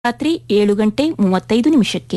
ರಾತ್ರಿ ಏಳು ಗಂಟೆ ಮೂವತ್ತೈದು ನಿಮಿಷಕ್ಕೆ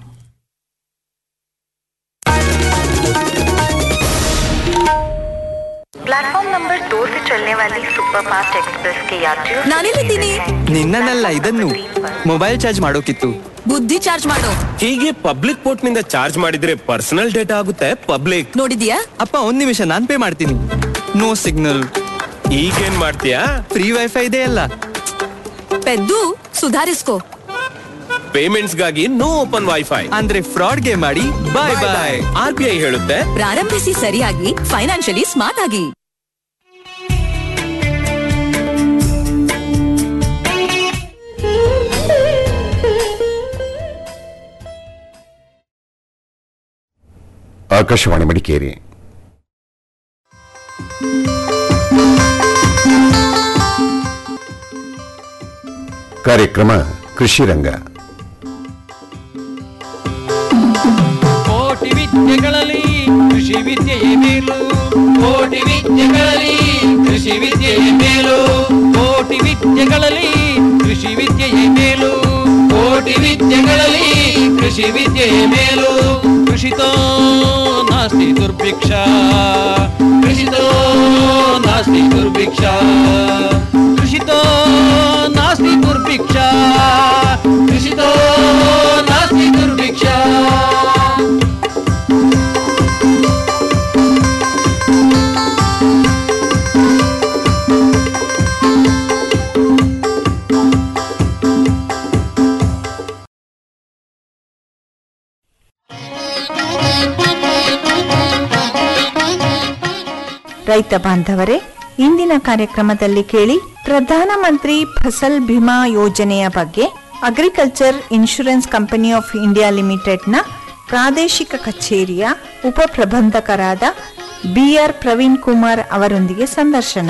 प्लेटफॉर्म नंबर दो से चलने वाली सुपरफास्ट एक्सप्रेस के यात्रियों से ನಾನೆಲ್ಲಿದ್ದೀನಿ ನಿನ್ನನ್ನೆಲ್ಲ ಇದನ್ನು ಮೊಬೈಲ್ ಚಾರ್ಜ್ ಮಾಡೋಕಿತ್ತು ಬುದ್ಧಿ ಚಾರ್ಜ್ ಮಾಡು ಹೀಗೆ ಪಬ್ಲಿಕ್ ಪೋರ್ಟ್ ನಿಂದ ಚಾರ್ಜ್ ಮಾಡಿದ್ರೆ ಪರ್ಸನಲ್ ಡೇಟಾ ಆಗುತ್ತೆ ಪಬ್ಲಿಕ್ ನೋಡಿದ್ಯಾ ಅಪ್ಪ ಒಂದ್ ನಿಮಿಷ ನಾನ್ ಪೇ ಮಾಡ್ತೀನಿ ನೋ ಸಿಗ್ನಲ್ ಈಗೇನ್ ಮಾಡ್ತೀಯಾ ಫ್ರೀ ವೈಫೈ ಇದೆ ಅಲ್ಲ ಪೆದ್ದು ಸುಧಾರಿಸ್ಕೋ ಪೇಮೆಂಟ್ಸ್ ಗಾಗಿ ನೋ ಓಪನ್ ವೈಫೈ ಅಂದ್ರೆ ಫ್ರಾಡ್ಗೆ ಮಾಡಿ bye bye R B I ಹೇಳುತ್ತೆ ಪ್ರಾರಂಭಿಸಿ ಸರಿಯಾಗಿ ಫೈನಾನ್ಷಿಯಲಿ ಸ್ಮಾರ್ಟ್ ಆಗಿ ಆಕಾಶವಾಣಿ ಮಡಿಕೇರಿ ಕಾರ್ಯಕ್ರಮ ಕೃಷಿ ರಂಗ ಕೋಟಿ ವಿದ್ಯೆಗಳಲ್ಲಿ ಕೃಷಿ ವಿದ್ಯೆಯೇ ಮೇಲು ಕೋಟಿ ವಿದ್ಯೆಗಳಲ್ಲಿ ಕೃಷಿ ವಿದ್ಯೆಯೇ ಮೇಲು ಕೋಟಿ ವಿದ್ಯೆಗಳಲ್ಲಿ ಕೃಷಿ ವಿದ್ಯೆಯೇ ಮೇಲು ಕೋಟಿ ವಿದ್ಯೆಗಳಲ್ಲಿ ಕೃಷಿ ವಿದ್ಯೆಯೇ ಮೇಲು ಕೃಷಿತೋ ನಾಸ್ತಿ ದುರ್ಭಿಕ್ಷ ಕೃಷಿತೋ ನಾಸ್ತಿ ದುರ್ಭಿಕ್ಷ ಕೃಷಿತೋ ನಾಸ್ತಿ ದುರ್ಭಿಕ್ಷ ಕೃಷಿತೋ ನಾಸ್ತಿ ದುರ್ಭಿಕ್ಷ ರೈತ ಬಾಂಧವರೇ ಇಂದಿನ ಕಾರ್ಯಕ್ರಮದಲ್ಲಿ ಕೇಳಿ ಪ್ರಧಾನಮಂತ್ರಿ ಫಸಲ್ ಬಿಮಾ ಯೋಜನೆಯ ಬಗ್ಗೆ agriculture insurance company of India ಲಿಮಿಟೆಡ್ನ ಪ್ರಾದೇಶಿಕ ಕಚೇರಿಯ ಉಪಪ್ರಬಂಧಕರಾದ ಬಿಆರ್ ಪ್ರವೀಣ್ ಕುಮಾರ್ ಅವರೊಂದಿಗೆ ಸಂದರ್ಶನ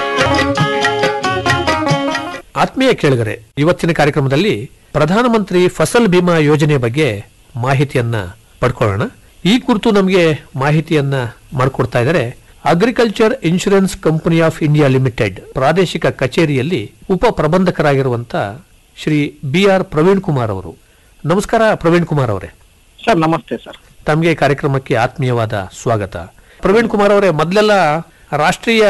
ಆತ್ಮೀಯ ಕೇಳಿದರೆ ಇವತ್ತಿನ ಕಾರ್ಯಕ್ರಮದಲ್ಲಿ ಪ್ರಧಾನಮಂತ್ರಿ ಫಸಲ್ ಬಿಮಾ ಯೋಜನೆ ಬಗ್ಗೆ ಮಾಹಿತಿಯನ್ನ ಪಡ್ಕೊಳ್ಳೋಣ ಈ ಕುರಿತು ನಮಗೆ ಮಾಹಿತಿಯನ್ನ ಮಾಡಿಕೊಡ್ತಾ ಇದ್ದಾರೆ agriculture insurance company of India limited ಪ್ರಾದೇಶಿಕ ಕಚೇರಿಯಲ್ಲಿ ಉಪ ಪ್ರಬಂಧಕರಾಗಿರುವಂತ ಶ್ರೀ ಬಿ ಆರ್ ಪ್ರವೀಣ್ ಕುಮಾರ್ ಅವರು ನಮಸ್ಕಾರ ಪ್ರವೀಣ್ ಕುಮಾರ್ ಅವರೇ ಸರ್ ನಮಸ್ತೆ ಸರ್ ತಮಗೆ ಕಾರ್ಯಕ್ರಮಕ್ಕೆ ಆತ್ಮೀಯವಾದ ಸ್ವಾಗತ ಪ್ರವೀಣ್ ಕುಮಾರ್ ಅವರೇ ಮೊದಲೆಲ್ಲ ರಾಷ್ಟ್ರೀಯ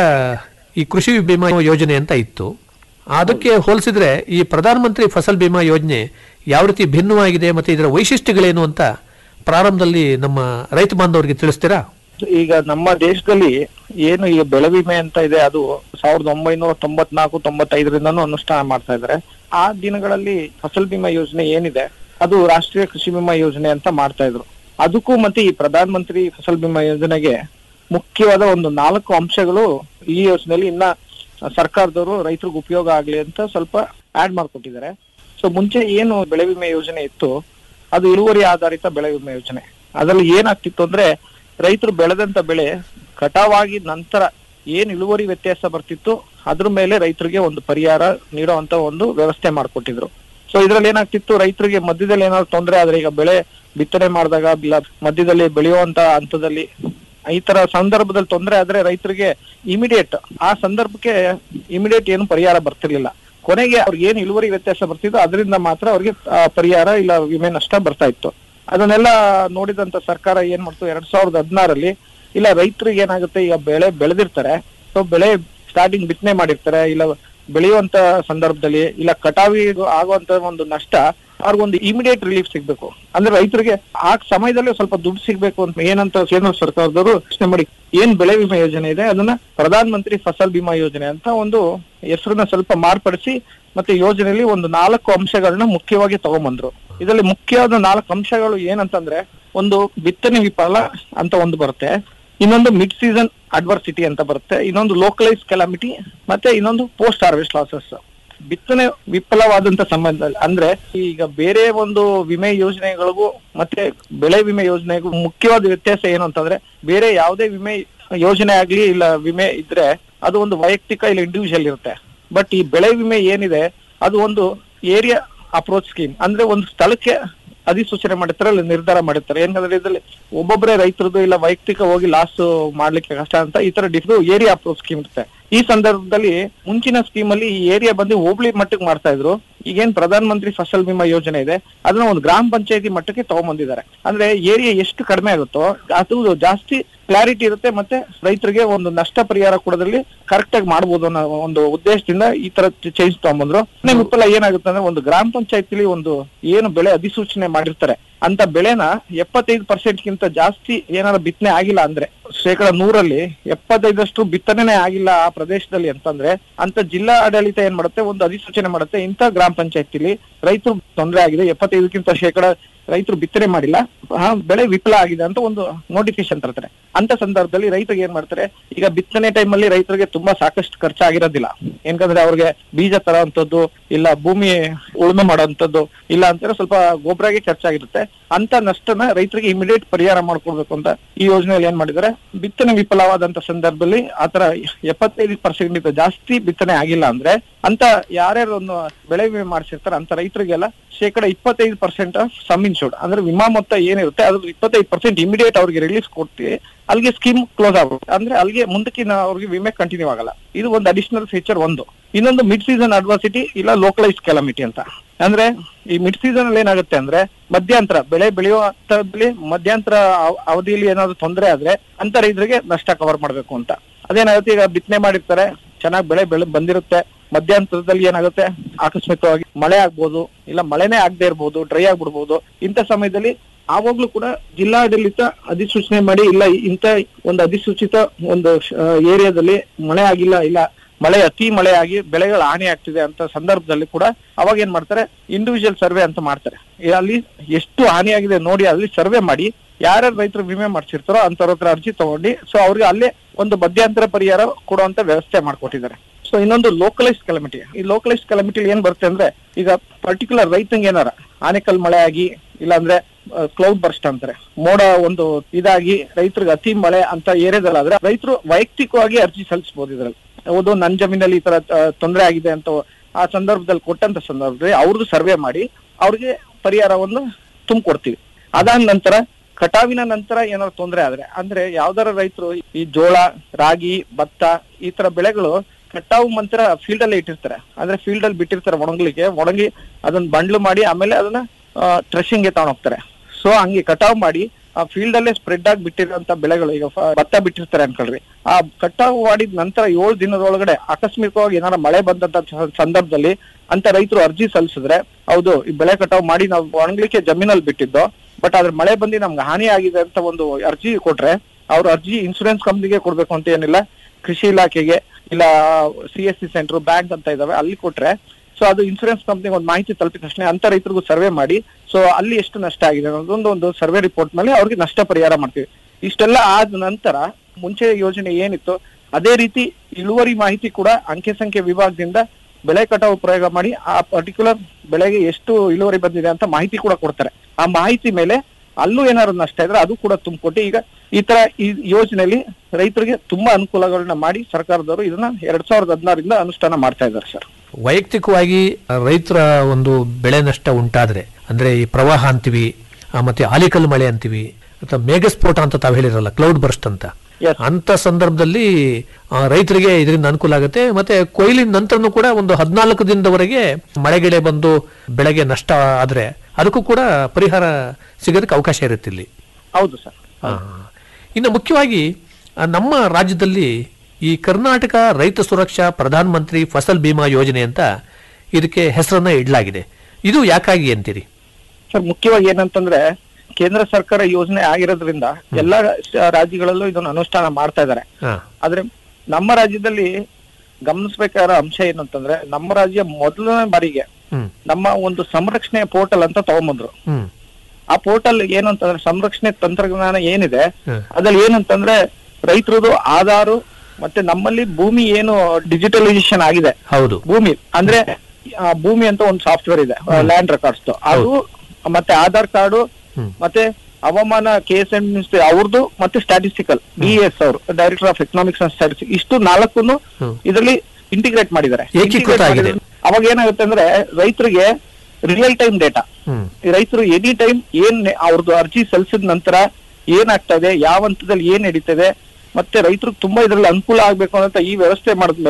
ಈ ಕೃಷಿ ಬಿಮಾ ಯೋಜನೆ ಅಂತ ಇತ್ತು ಅದಕ್ಕೆ ಹೋಲಿಸಿದ್ರೆ ಈ ಪ್ರಧಾನಮಂತ್ರಿ ಫಸಲ್ ಬಿಮಾ ಯೋಜನೆ ಯಾವ ರೀತಿ ಭಿನ್ನವಾಗಿದೆ ಮತ್ತೆ ಇದರ ವೈಶಿಷ್ಟ್ಯಗಳೇನು ಅಂತ ಪ್ರಾರಂಭದಲ್ಲಿ ನಮ್ಮ ರೈತ ಬಾಂಧವರಿಗೆ ತಿಳಿಸ್ತೀರಾ ಈಗ ನಮ್ಮ ದೇಶದಲ್ಲಿ ಏನು ಈಗ ಬೆಳೆ ವಿಮೆ ಅಂತ ಇದೆ ಅದು ಸಾವಿರದ ಒಂಬೈನೂರ ತೊಂಬತ್ನಾಲ್ಕು ತೊಂಬತ್ತೈದರಿಂದನೂ ಅನುಷ್ಠಾನ ಮಾಡ್ತಾ ಇದ್ದಾರೆ ಆ ದಿನಗಳಲ್ಲಿ ಫಸಲ್ ಬಿಮಾ ಯೋಜನೆ ಏನಿದೆ ಅದು ರಾಷ್ಟ್ರೀಯ ಕೃಷಿ ವಿಮಾ ಯೋಜನೆ ಅಂತ ಮಾಡ್ತಾ ಇದ್ರು ಅದಕ್ಕೂ ಮತ್ತೆ ಈ ಪ್ರಧಾನ ಮಂತ್ರಿ ಫಸಲ್ ಬಿಮಾ ಯೋಜನೆಗೆ ಮುಖ್ಯವಾದ ಒಂದು ನಾಲ್ಕು ಅಂಶಗಳು ಈ ಯೋಜನೆಯಲ್ಲಿ ಇನ್ನ ಸರ್ಕಾರದವರು ರೈತರಿಗೆ ಉಪಯೋಗ ಆಗ್ಲಿ ಅಂತ ಸ್ವಲ್ಪ ಆಡ್ ಮಾಡ್ಕೊಟ್ಟಿದ್ದಾರೆ ಸೊ ಮುಂಚೆ ಏನು ಬೆಳೆ ವಿಮೆ ಯೋಜನೆ ಇತ್ತು ಅದು ಇಳುವರಿ ಆಧಾರಿತ ಬೆಳೆ ವಿಮೆ ಯೋಜನೆ ಅದ್ರಲ್ಲಿ ಏನಾಗ್ತಿತ್ತು ಅಂದ್ರೆ ರೈತರು ಬೆಳೆದಂತ ಬೆಳೆ ಕಟಾವಾಗಿ ನಂತರ ಏನ್ ಇಳುವರಿ ವ್ಯತ್ಯಾಸ ಬರ್ತಿತ್ತು ಅದ್ರ ಮೇಲೆ ರೈತರಿಗೆ ಒಂದು ಪರಿಹಾರ ನೀಡುವಂತ ಒಂದು ವ್ಯವಸ್ಥೆ ಮಾಡ್ಕೊಟ್ಟಿದ್ರು ಸೊ ಇದ್ರಲ್ಲಿ ಏನಾಗ್ತಿತ್ತು ರೈತರಿಗೆ ಮಧ್ಯದಲ್ಲಿ ಏನಾದ್ರು ತೊಂದರೆ ಆದ್ರೆ ಈಗ ಬೆಳೆ ಬಿತ್ತನೆ ಮಾಡಿದಾಗ ಇಲ್ಲ ಮಧ್ಯದಲ್ಲಿ ಬೆಳೆಯುವಂತ ಹಂತದಲ್ಲಿ ಈ ತರ ಸಂದರ್ಭದಲ್ಲಿ ತೊಂದರೆ ಆದ್ರೆ ರೈತರಿಗೆ ಇಮಿಡಿಯೇಟ್ ಆ ಸಂದರ್ಭಕ್ಕೆ ಇಮಿಡಿಯೇಟ್ ಏನು ಪರಿಹಾರ ಬರ್ತಿರ್ಲಿಲ್ಲ ಕೊನೆಗೆ ಅವ್ರಿಗೆ ಏನ್ ಇಳುವರಿ ವ್ಯತ್ಯಾಸ ಬರ್ತಿತ್ತು ಅದರಿಂದ ಮಾತ್ರ ಅವ್ರಿಗೆ ಆ, ಪರಿಹಾರ ಇಲ್ಲ ವಿಮೆ ನಷ್ಟ ಬರ್ತಾ ಇತ್ತು ಅದನ್ನೆಲ್ಲ ನೋಡಿದಂತ ಸರ್ಕಾರ ಏನ್ ಮಾಡ್ತು ಎರಡ್ ಸಾವಿರದ ಹದಿನಾರಲ್ಲಿ ಇಲ್ಲ ರೈತರಿಗೆ ಏನಾಗುತ್ತೆ ಈಗ ಬೆಳೆ ಬೆಳೆದಿರ್ತಾರೆ ಸೊ ಬೆಳೆ ಸ್ಟಾರ್ಟಿಂಗ್ ಬಿತ್ತನೆ ಮಾಡಿರ್ತಾರೆ ಇಲ್ಲ ಬೆಳೆಯುವಂತ ಸಂದರ್ಭದಲ್ಲಿ ಇಲ್ಲ ಕಟಾವಿ ಆಗುವಂತ ಒಂದು ನಷ್ಟ ಅವ್ರಿಗೊಂದು ಇಮಿಡಿಯೇಟ್ ರಿಲೀಫ್ ಸಿಗ್ಬೇಕು ಅಂದ್ರೆ ರೈತರಿಗೆ ಆ ಸಮಯದಲ್ಲಿ ಸ್ವಲ್ಪ ದುಡ್ಡು ಸಿಗ್ಬೇಕು ಅಂತ ಏನಂತ ಕೇಂದ್ರ ಸರ್ಕಾರದವರು ಯೋಚನೆ ಮಾಡಿ ಏನ್ ಬೆಳೆ ವಿಮೆ ಯೋಜನೆ ಇದೆ ಅದನ್ನ ಪ್ರಧಾನ ಮಂತ್ರಿ ಫಸಲ್ ಬಿಮಾ ಯೋಜನೆ ಅಂತ ಒಂದು ಹೆಸರನ್ನ ಸ್ವಲ್ಪ ಮಾರ್ಪಡಿಸಿ ಮತ್ತೆ ಯೋಜನೆಯಲ್ಲಿ ಒಂದು ನಾಲ್ಕು ಅಂಶಗಳನ್ನ ಮುಖ್ಯವಾಗಿ ತಗೊಂಬಂದ್ರು ಇದರಲ್ಲಿ ಮುಖ್ಯವಾದ ನಾಲ್ಕು ಅಂಶಗಳು ಏನಂತಂದ್ರೆ ಒಂದು ಬಿತ್ತನೆ ವಿಫಲ ಅಂತ ಒಂದು ಬರುತ್ತೆ ಇನ್ನೊಂದು ಮಿಡ್ ಸೀಸನ್ ಅಡ್ವರ್ಸಿಟಿ ಅಂತ ಬರುತ್ತೆ ಇನ್ನೊಂದು ಲೋಕಲೈಸ್ ಕೆಲಾಮಿಟಿ ಮತ್ತೆ ಇನ್ನೊಂದು ಪೋಸ್ಟ್ ಹಾರ್ವೆಸ್ಟ್ ಲಾಸಸ್ ಬಿತ್ತನೆ ವಿಫಲವಾದಂತ ಸಂಬಂಧದಲ್ಲಿ ಅಂದ್ರೆ ಈಗ ಬೇರೆ ಒಂದು ವಿಮೆ ಯೋಜನೆಗಳಿಗೂ ಮತ್ತೆ ಬೆಳೆ ವಿಮೆ ಯೋಜನೆಗೂ ಮುಖ್ಯವಾದ ವ್ಯತ್ಯಾಸ ಏನು ಅಂತಂದ್ರೆ ಬೇರೆ ಯಾವುದೇ ವಿಮೆ ಯೋಜನೆ ಆಗ್ಲಿ ಇಲ್ಲ ವಿಮೆ ಇದ್ರೆ ಅದು ಒಂದು ವೈಯಕ್ತಿಕ ಇಲ್ಲ ಇಂಡಿವಿಜುವಲ್ ಇರುತ್ತೆ ಬಟ್ ಈ ಬೆಳೆ ವಿಮೆ ಏನಿದೆ ಅದು ಒಂದು ಏರಿಯಾ ಅಪ್ರೋಚ್ ಸ್ಕೀಮ್ ಅಂದ್ರೆ ಒಂದು ಸ್ಥಳಕ್ಕೆ ಅಧಿಸೂಚನೆ ಮಾಡಿರ್ತಾರೆ ಅಲ್ಲಿ ನಿರ್ಧಾರ ಮಾಡಿರ್ತಾರೆ ಏನಂದ್ರೆ ಇದ್ರಲ್ಲಿ ಒಬ್ಬೊಬ್ಬರೇ ರೈತರದ್ದು ಇಲ್ಲ ವೈಯಕ್ತಿಕ ಹೋಗಿ ಲಾಸ್ ಮಾಡ್ಲಿಕ್ಕೆ ಕಷ್ಟ ಅಂತ ಈ ತರ ಡಿಫ್ ಏರಿಯಾ ಅಪ್ರೋಚ್ ಸ್ಕೀಮ್ ಇರುತ್ತೆ ಈ ಸಂದರ್ಭದಲ್ಲಿ ಮುಂಚಿನ ಸ್ಕೀಮ್ ಅಲ್ಲಿ ಈ ಏರಿಯಾ ಬಂದು ಹೋಬಳಿ ಮಟ್ಟಕ್ಕೆ ಮಾಡ್ತಾ ಇದ್ರು ಈಗೇನ್ ಪ್ರಧಾನ ಮಂತ್ರಿ ಫಸಲ್ ಬಿಮಾ ಯೋಜನೆ ಇದೆ ಅದನ್ನ ಒಂದು ಗ್ರಾಮ ಪಂಚಾಯತಿ ಮಟ್ಟಕ್ಕೆ ತಗೊಂಡ್ಬಂದಿದ್ದಾರೆ ಅಂದ್ರೆ ಏರಿಯಾ ಎಷ್ಟು ಕಡಿಮೆ ಆಗುತ್ತೋ ಅದು ಜಾಸ್ತಿ ಕ್ಲಾರಿಟಿ ಇರುತ್ತೆ ಮತ್ತೆ ರೈತರಿಗೆ ಒಂದು ನಷ್ಟ ಪರಿಹಾರ ಕೊಡೋದ್ರಲ್ಲಿ ಕರೆಕ್ಟ್ ಆಗಿ ಮಾಡ್ಬೋದು ಅನ್ನೋ ಒಂದು ಉದ್ದೇಶದಿಂದ ಈ ತರ ಚೇಂಜ್ ತಗೊಂಬಂದ್ರು ನಿಮ್ ವಿಫಲ ಏನಾಗುತ್ತೆ ಅಂದ್ರೆ ಒಂದು ಗ್ರಾಮ ಪಂಚಾಯತಿಲಿ ಒಂದು ಏನು ಬೆಳೆ ಅಧಿಸೂಚನೆ ಮಾಡಿರ್ತಾರೆ ಅಂತ ಬೆಳೆನ ಎಪ್ಪತ್ತೈದು ಪರ್ಸೆಂಟ್ ಗಿಂತ ಜಾಸ್ತಿ ಏನಾದ್ರು ಬಿತ್ತನೆ ಆಗಿಲ್ಲ ಅಂದ್ರೆ ಶೇಕಡ ನೂರಲ್ಲಿ ಎಪ್ಪತ್ತೈದಷ್ಟು ಬಿತ್ತನೆ ಆಗಿಲ್ಲ ಆ ಪ್ರದೇಶದಲ್ಲಿ ಅಂತಂದ್ರೆ ಅಂತ ಜಿಲ್ಲಾ ಆಡಳಿತ ಏನ್ ಮಾಡುತ್ತೆ ಒಂದು ಅಧಿಸೂಚನೆ ಮಾಡುತ್ತೆ ಇಂಥ ಗ್ರಾಮ ಪಂಚಾಯತಿಲಿ ರೈತರು ತೊಂದರೆ ಆಗಿದೆ ಎಪ್ಪತ್ತೈದಕ್ಕಿಂತ ಶೇಕಡ ರೈತರು ಬಿತ್ತನೆ ಮಾಡಿಲ್ಲ ಆ ಬೆಳೆ ವಿಫಲ ಆಗಿದೆ ಅಂತ ಒಂದು ನೋಟಿಫಿಕೇಶನ್ ತರ್ತಾರೆ ಅಂತ ಸಂದರ್ಭದಲ್ಲಿ ರೈತರಿಗೆ ಏನ್ ಮಾಡ್ತಾರೆ ಈಗ ಬಿತ್ತನೆ ಟೈಮಲ್ಲಿ ರೈತರಿಗೆ ತುಂಬಾ ಸಾಕಷ್ಟು ಖರ್ಚಾಗಿರೋದಿಲ್ಲ ಯಾಕಂದ್ರೆ ಅವ್ರಿಗೆ ಬೀಜ ತರೋಂಥದ್ದು ಇಲ್ಲ ಭೂಮಿ ಉಳುಮೆ ಮಾಡೋಂಥದ್ದು ಇಲ್ಲ ಅಂತಾರೆ ಸ್ವಲ್ಪ ಗೊಬ್ಬರಗೆ ಖರ್ಚಾಗಿರುತ್ತೆ ಅಂತ ನಷ್ಟನ ರೈತರಿಗೆ ಇಮಿಡಿಯೇಟ್ ಪರಿಹಾರ ಮಾಡ್ಕೊಡ್ಬೇಕು ಅಂತ ಈ ಯೋಜನೆಯಲ್ಲಿ ಏನ್ ಮಾಡಿದ್ದಾರೆ ಬಿತ್ತನೆ ವಿಫಲವಾದಂತ ಸಂದರ್ಭದಲ್ಲಿ ಆತರ ಎಪ್ಪತ್ತೈದು ಪರ್ಸೆಂಟ್ ಜಾಸ್ತಿ ಬಿತ್ತನೆ ಆಗಿಲ್ಲ ಅಂದ್ರೆ ಅಂತ ಯಾರ್ಯಾರು ಒಂದು ಬೆಳೆ ವಿಮೆ ಮಾಡಿಸಿರ್ತಾರೆ ಅಂತ ರೈತರಿಗೆಲ್ಲ ಶೇಕಡ ಇಪ್ಪತ್ತೈದು ಪರ್ಸೆಂಟ್ ಸಮ್ ಇನ್ಶೂರ್ಡ್ ಅಂದ್ರೆ ವಿಮಾ ಮೊತ್ತ ಏನಿರುತ್ತೆ ಅದ್ರ ಇಪ್ಪತ್ತೈದು ಪರ್ಸೆಂಟ್ ಇಮಿಡಿಯೇಟ್ ಅವ್ರಿಗೆ ರಿಲೀಸ್ ಕೊಡ್ತೀವಿ ಅಲ್ಲಿಗೆ ಸ್ಕೀಮ್ ಕ್ಲೋಸ್ ಆಗುತ್ತೆ ಅಂದ್ರೆ ಅಲ್ಲಿಗೆ ಮುಂದಕ್ಕಿನ ಅವ್ರಿಗೆ ವಿಮೆ ಕಂಟಿನ್ಯೂ ಆಗಲ್ಲ ಇದು ಒಂದು ಅಡಿಷನಲ್ ಫೀಚರ್ ಒಂದು ಇನ್ನೊಂದು ಮಿಡ್ ಸೀಸನ್ ಅಡ್ವಾಸಿಟಿ ಇಲ್ಲ ಲೋಕಲೈಸ್ ಕೆಲಮಿಟಿ ಅಂತ ಅಂದ್ರೆ ಈ ಮಿಡ್ ಸೀಸನ್ ಅಲ್ಲಿ ಏನಾಗುತ್ತೆ ಅಂದ್ರೆ ಮಧ್ಯಂತರ ಬೆಳೆ ಬೆಳೆಯುವ ಹಂತದಲ್ಲಿ ಮಧ್ಯಂತರ ಅವ- ಅವಧಿಯಲ್ಲಿ ಏನಾದ್ರು ತೊಂದರೆ ಆದ್ರೆ ಅಂತ ರೈತರಿಗೆ ನಷ್ಟ ಕವರ್ ಮಾಡ್ಬೇಕು ಅಂತ ಅದೇನಾಗುತ್ತೆ ಈಗ ಬಿತ್ತನೆ ಮಾಡಿರ್ತಾರೆ ಚೆನ್ನಾಗಿ ಬೆಳೆ ಬೆಳೆ ಬಂದಿರುತ್ತೆ ಮಧ್ಯಂತರದಲ್ಲಿ ಏನಾಗುತ್ತೆ ಆಕಸ್ಮಿಕವಾಗಿ ಮಳೆ ಆಗ್ಬೋದು ಇಲ್ಲ ಮಳೆನೇ ಆಗದೆ ಇರ್ಬೋದು ಡ್ರೈ ಆಗ್ಬಿಡ್ಬೋದು ಇಂಥ ಸಮಯದಲ್ಲಿ ಆವಾಗ್ಲೂ ಕೂಡ ಜಿಲ್ಲಾಡಳಿತ ಅಧಿಸೂಚನೆ ಮಾಡಿ ಇಲ್ಲ ಇಂಥ ಒಂದು ಅಧಿಸೂಚಿತ ಒಂದು ಏರಿಯಾದಲ್ಲಿ ಮಳೆ ಆಗಿಲ್ಲ ಇಲ್ಲ ಮಳೆ ಅತಿ ಮಳೆ ಆಗಿ ಬೆಳೆಗಳು ಹಾನಿ ಆಗ್ತಿದೆ ಅಂತ ಸಂದರ್ಭದಲ್ಲಿ ಕೂಡ ಅವಾಗ ಏನ್ ಮಾಡ್ತಾರೆ ಇಂಡಿವಿಜುವಲ್ ಸರ್ವೆ ಅಂತ ಮಾಡ್ತಾರೆ ಈ ಅಲ್ಲಿ ಎಷ್ಟು ಹಾನಿ ಆಗಿದೆ ನೋಡಿ ಅಲ್ಲಿ ಸರ್ವೆ ಮಾಡಿ ಯಾರ್ಯಾರು ರೈತರು ವಿಮೆ ಮಾಡ್ಸಿರ್ತಾರೋ ಅಂತವ್ರ ಹತ್ರ ಅರ್ಜಿ ತಗೊಂಡು ಸೊ ಅವ್ರಿಗೆ ಅಲ್ಲೇ ಒಂದು ಮಧ್ಯಂತರ ಪರಿಹಾರ ಕೊಡುವಂತ ವ್ಯವಸ್ಥೆ ಮಾಡ್ಕೊಟ್ಟಿದ್ದಾರೆ ಸೊ ಇನ್ನೊಂದು ಲೋಕಲೈಸ್ ಕಲಮಿಟಿ ಈ ಲೋಕಲೈಸ್ ಕಲಮಿಟಿ ಏನ್ ಬರುತ್ತೆ ಅಂದ್ರೆ ಈಗ ಪರ್ಟಿಕ್ಯುಲರ್ ರೈತಂಗೆ ಏನಾರ ಆನೆಕಲ್ ಮಳೆ ಆಗಿ ಇಲ್ಲಾಂದ್ರೆ ಕ್ಲೌಡ್ ಬರ್ಸ್ಟ್ ಅಂತಾರೆ ಮೋಡ ಒಂದು ಇದಾಗಿ ರೈತರಿಗೆ ಅತಿ ಮಳೆ ಅಂತ ಏರಿಯಾದಲ್ಲಾದ್ರೆ ರೈತರು ವೈಯಕ್ತಿಕವಾಗಿ ಅರ್ಜಿ ಸಲ್ಲಿಸಬಹುದು ಇದ್ರಲ್ಲಿ ಹೌದು ನನ್ ಜಮೀನಲ್ಲಿ ಈ ತರ ತೊಂದರೆ ಆಗಿದೆ ಅಂತ ಆ ಸಂದರ್ಭದಲ್ಲಿ ಕೊಟ್ಟಂತ ಸಂದರ್ಭದಲ್ಲಿ ಅವ್ರದ್ದು ಸರ್ವೆ ಮಾಡಿ ಅವ್ರಿಗೆ ಪರಿಹಾರವನ್ನು ತುಂಬಿಕೊಡ್ತೀವಿ ಅದಾದ ನಂತರ ಕಟಾವಿನ ನಂತರ ಏನಾದ್ರು ತೊಂದರೆ ಆದ್ರೆ ಅಂದ್ರೆ ಯಾವ್ದಾರ ರೈತರು ಈ ಜೋಳ ರಾಗಿ ಭತ್ತ ಈ ತರ ಬೆಳೆಗಳು ಕಟಾವು ಮಂತ್ರ ಫೀಲ್ಡ್ ಅಲ್ಲೇ ಇಟ್ಟಿರ್ತಾರೆ ಅಂದ್ರೆ ಫೀಲ್ಡ್ ಅಲ್ಲಿ ಬಿಟ್ಟಿರ್ತಾರೆ ಒಣಗ್ಲಿಕ್ಕೆ ಒಣಗಿ ಅದನ್ನ ಬಂಡ್ಲು ಮಾಡಿ ಆಮೇಲೆ ಅದನ್ನ ಟ್ರೆಶಿಂಗ್ ಗೆ ತಗೊಂಡ್ ಹೋಗ್ತಾರೆ ಸೊ ಹಂಗೆ ಕಟಾವ್ ಮಾಡಿ ಆ ಫೀಲ್ಡ್ ಅಲ್ಲೇ ಸ್ಪ್ರೆಡ್ ಆಗಿ ಬಿಟ್ಟಿರೋಂತ ಬೆಳೆಗಳು ಈಗ ಫ- ಭತ್ತ ಬಿಟ್ಟಿರ್ತಾರೆ ಅನ್ಕೊಳ್ರಿ ಆ ಕಟಾವು ಮಾಡಿದ ನಂತರ ಏಳು ದಿನದೊಳಗಡೆ ಆಕಸ್ಮಿಕವಾಗಿ ಏನಾರ ಮಳೆ ಬಂದಂತ ಸ- ಸಂದರ್ಭದಲ್ಲಿ ಅಂತ ರೈತರು ಅರ್ಜಿ ಸಲ್ಲಿಸಿದ್ರೆ ಹೌದು ಈ ಬೆಳೆ ಕಟಾವು ಮಾಡಿ ನಾವು ಒಣಗ್ಲಿಕ್ಕೆ ಜಮೀನಲ್ಲಿ ಬಿಟ್ಟಿದ್ದು ಬಟ್ ಅದ್ರ ಮಳೆ ಬಂದು ನಮ್ಗೆ ಹಾನಿ ಆಗಿದೆ ಅಂತ ಒಂದು ಅರ್ಜಿ ಕೊಟ್ರೆ ಅವ್ರ ಅರ್ಜಿ ಇನ್ಸೂರೆನ್ಸ್ ಕಂಪ್ನಿಗೆ ಕೊಡ್ಬೇಕು ಅಂತ ಏನಿಲ್ಲ ಕೃಷಿ ಇಲಾಖೆಗೆ ಇಲ್ಲ C S C centre bank ಅಂತ ಇದಾವೆ ಅಲ್ಲಿ ಕೊಟ್ರೆ ಸೊ ಅದು ಇನ್ಸೂರೆನ್ಸ್ ಕಂಪ್ನಿಗೆ ಒಂದು ಮಾಹಿತಿ ತಲುಪಿದ ತಕ್ಷಣ ಅಂತ ರೈತರಿಗೂ ಸರ್ವೆ ಮಾಡಿ ಸೊ ಅಲ್ಲಿ ಎಷ್ಟು ನಷ್ಟ ಆಗಿದೆ ಅನ್ನೋದೊಂದು ಒಂದು ಸರ್ವೆ ರಿಪೋರ್ಟ್ ಮೇಲೆ ಅವ್ರಿಗೆ ನಷ್ಟ ಪರಿಹಾರ ಮಾಡ್ತೀವಿ ಇಷ್ಟೆಲ್ಲ ಆದ ನಂತರ ಮುಂಚೆ ಯೋಜನೆ ಏನಿತ್ತು ಅದೇ ರೀತಿ ಇಳುವರಿ ಮಾಹಿತಿ ಕೂಡ ಅಂಕೆ ಸಂಖ್ಯೆ ವಿಭಾಗದಿಂದ ಬೆಳೆ ಕಟಾವು ಪ್ರಯೋಗ ಮಾಡಿ ಆ ಪರ್ಟಿಕ್ಯುಲರ್ ಬೆಳೆಗೆ ಎಷ್ಟು ಇಳುವರಿ ಬಂದಿದೆ ಅಂತ ಮಾಹಿತಿ ಕೂಡ ಕೊಡ್ತಾರೆ ಆ ಮಾಹಿತಿ ಮೇಲೆ ಅಲ್ಲೂ ಏನಾದ್ರು ನಷ್ಟ ಇದ್ರೆ ಅದು ಕೂಡ ತುಂಬಿಕೊಟ್ಟು ಈಗ ಈ ತರ ಈ ಯೋಜನೆಯಲ್ಲಿ ರೈತರಿಗೆ ತುಂಬಾ ಅನುಕೂಲಗಳನ್ನ ಮಾಡಿ ಸರ್ಕಾರದವರು ಇದನ್ನ ಎರಡ್ ಸಾವಿರದ ಹದಿನಾರರಿಂದ ಅನುಷ್ಠಾನ ಮಾಡ್ತಾ ಇದ್ದಾರೆ ಸರ್ ವೈಯಕ್ತಿಕವಾಗಿ ರೈತರ ಒಂದು ಬೆಳೆ ನಷ್ಟ ಉಂಟಾದ್ರೆ ಅಂದ್ರೆ ಈ ಪ್ರವಾಹ ಅಂತೀವಿ ಆ, ಮತ್ತೆ ಆಲಿಕಲ್ ಮಳೆ ಅಂತೀವಿ ಅಥವಾ ಮೇಘಸ್ಫೋಟ ಅಂತ ತಾವು ಹೇಳಿರಲ್ಲ ಕ್ಲೌಡ್ ಬರ್ಸ್ಟ್ ಅಂತ ಅಂತ ಸಂದರ್ಭದಲ್ಲಿ ಆ, ರೈತರಿಗೆ ಇದರಿಂದ ಅನುಕೂಲ ಆಗುತ್ತೆ ಮತ್ತೆ ಕೊಯ್ಲಿನ ನಂತರನೂ ಕೂಡ ಒಂದು ಹದಿನಾಲ್ಕು ದಿನದವರೆಗೆ ಮಳೆಗಿಳೆ ಬಂದು ಬೆಳೆಗೆ ನಷ್ಟ ಆದ್ರೆ ಅದಕ್ಕೂ ಕೂಡ ಪರಿಹಾರ ಸಿಗೋದಕ್ಕೆ ಅವಕಾಶ ಇರುತ್ತೆ ಇಲ್ಲಿ ಹೌದು ಸರ್ ಆ. ಇನ್ನು ಮುಖ್ಯವಾಗಿ ಆ, ನಮ್ಮ ರಾಜ್ಯದಲ್ಲಿ ಈ ಕರ್ನಾಟಕ ರೈತ ಸುರಕ್ಷಾ ಪ್ರಧಾನ ಮಂತ್ರಿ ಫಸಲ್ ಬಿಮಾ ಯೋಜನೆ ಅಂತ ಇದಕ್ಕೆ ಹೆಸರನ್ನ ಇಡಲಾಗಿದೆ ಇದು ಯಾಕಾಗಿ ಅಂತೀರಿ ಸರ್ ಮುಖ್ಯವಾಗಿ ಏನಂತಂದ್ರೆ ಕೇಂದ್ರ ಸರ್ಕಾರ ಯೋಜನೆ ಆಗಿರೋದ್ರಿಂದ ಎಲ್ಲಾ ಶ- ರಾಜ್ಯಗಳಲ್ಲೂ ಇದನ್ನು ಅನುಷ್ಠಾನ ಮಾಡ್ತಾ ಇದ್ದಾರೆ ಹಾ. ಆದ್ರೆ ನಮ್ಮ ರಾಜ್ಯದಲ್ಲಿ ಗಮನಿಸಬೇಕಾದ ಅಂಶ ಏನಂತಂದ್ರೆ ನಮ್ಮ ರಾಜ್ಯ ಮೊದಲನೇ ಬಾರಿಗೆ ಹ್ಮ್ ನಮ್ಮ ಒಂದು ಸಂರಕ್ಷಣೆ ಪೋರ್ಟಲ್ ಅಂತ ತಗೊಂಬಂದ್ರು ಹ್ಮ್ ಆ ಪೋರ್ಟಲ್ ಏನಂತಂದ್ರೆ ಸಂರಕ್ಷಣೆ ತಂತ್ರಜ್ಞಾನ ಏನಿದೆ ಹ್ಮ್. ಅದ್ರಲ್ಲಿ ಏನಂತಂದ್ರೆ ರೈತರದು ಆಧಾರು ಮತ್ತೆ ನಮ್ಮಲ್ಲಿ ಭೂಮಿ ಏನು ಡಿಜಿಟಲೈಸೇಷನ್ ಆಗಿದೆ ಹೌದು ಭೂಮಿ ಅಂದ್ರೆ ಆ, ಭೂಮಿ ಅಂತ ಒಂದು ಸಾಫ್ಟ್ವೇರ್ ಇದೆ ಲ್ಯಾಂಡ್ ರೆಕಾರ್ಡ್ಸ್ ಅದು ಮತ್ತೆ ಆಧಾರ್ ಕಾರ್ಡು ಹ್ಮ್. ಮತ್ತೆ ಹವಾಮಾನ ಕೆ ಎಸ್ ಎಂ ಅವ್ರದ್ದು ಮತ್ತೆ ಸ್ಟಾಟಿಸ್ಟಿಕಲ್ ಬಿ ಎಸ್ ಅವರು director of economics and statistics ಇಷ್ಟು ನಾಲ್ಕು ಹ್ಮ್. ಇದರಲ್ಲಿ ಇಂಟಿಗ್ರೇಟ್ ಮಾಡಿದ್ದಾರೆ ಏಕೀಕೃತ Integrate ಆಗಿದೆ. ಮಾಡಿದ್ರೆ ಅವಾಗ ಏನಾಗುತ್ತೆ ಅಂದ್ರೆ ರೈತರಿಗೆ ರಿಯಲ್ ಟೈಮ್ ಡೇಟಾ ಹ್ಮ್ ಈ ರೈತರು ಎನಿ ಟೈಮ್ ಏನ್ ಅವ್ರದ್ದು ಅರ್ಜಿ ಸಲ್ಲಿಸಿದ ನಂತರ ಏನಾಗ್ತಾ ಇದೆ ಯಾವ ಹಂತದಲ್ಲಿ ಏನ್ ನಡೀತದೆ ಮತ್ತೆ ರೈತರಿಗೆ ತುಂಬಾ ಇದ್ರಲ್ಲಿ ಅನುಕೂಲ ಆಗ್ಬೇಕು ಅಂತ ಈ ವ್ಯವಸ್ಥೆ ಮಾಡಿದ್ಮೇಲೆ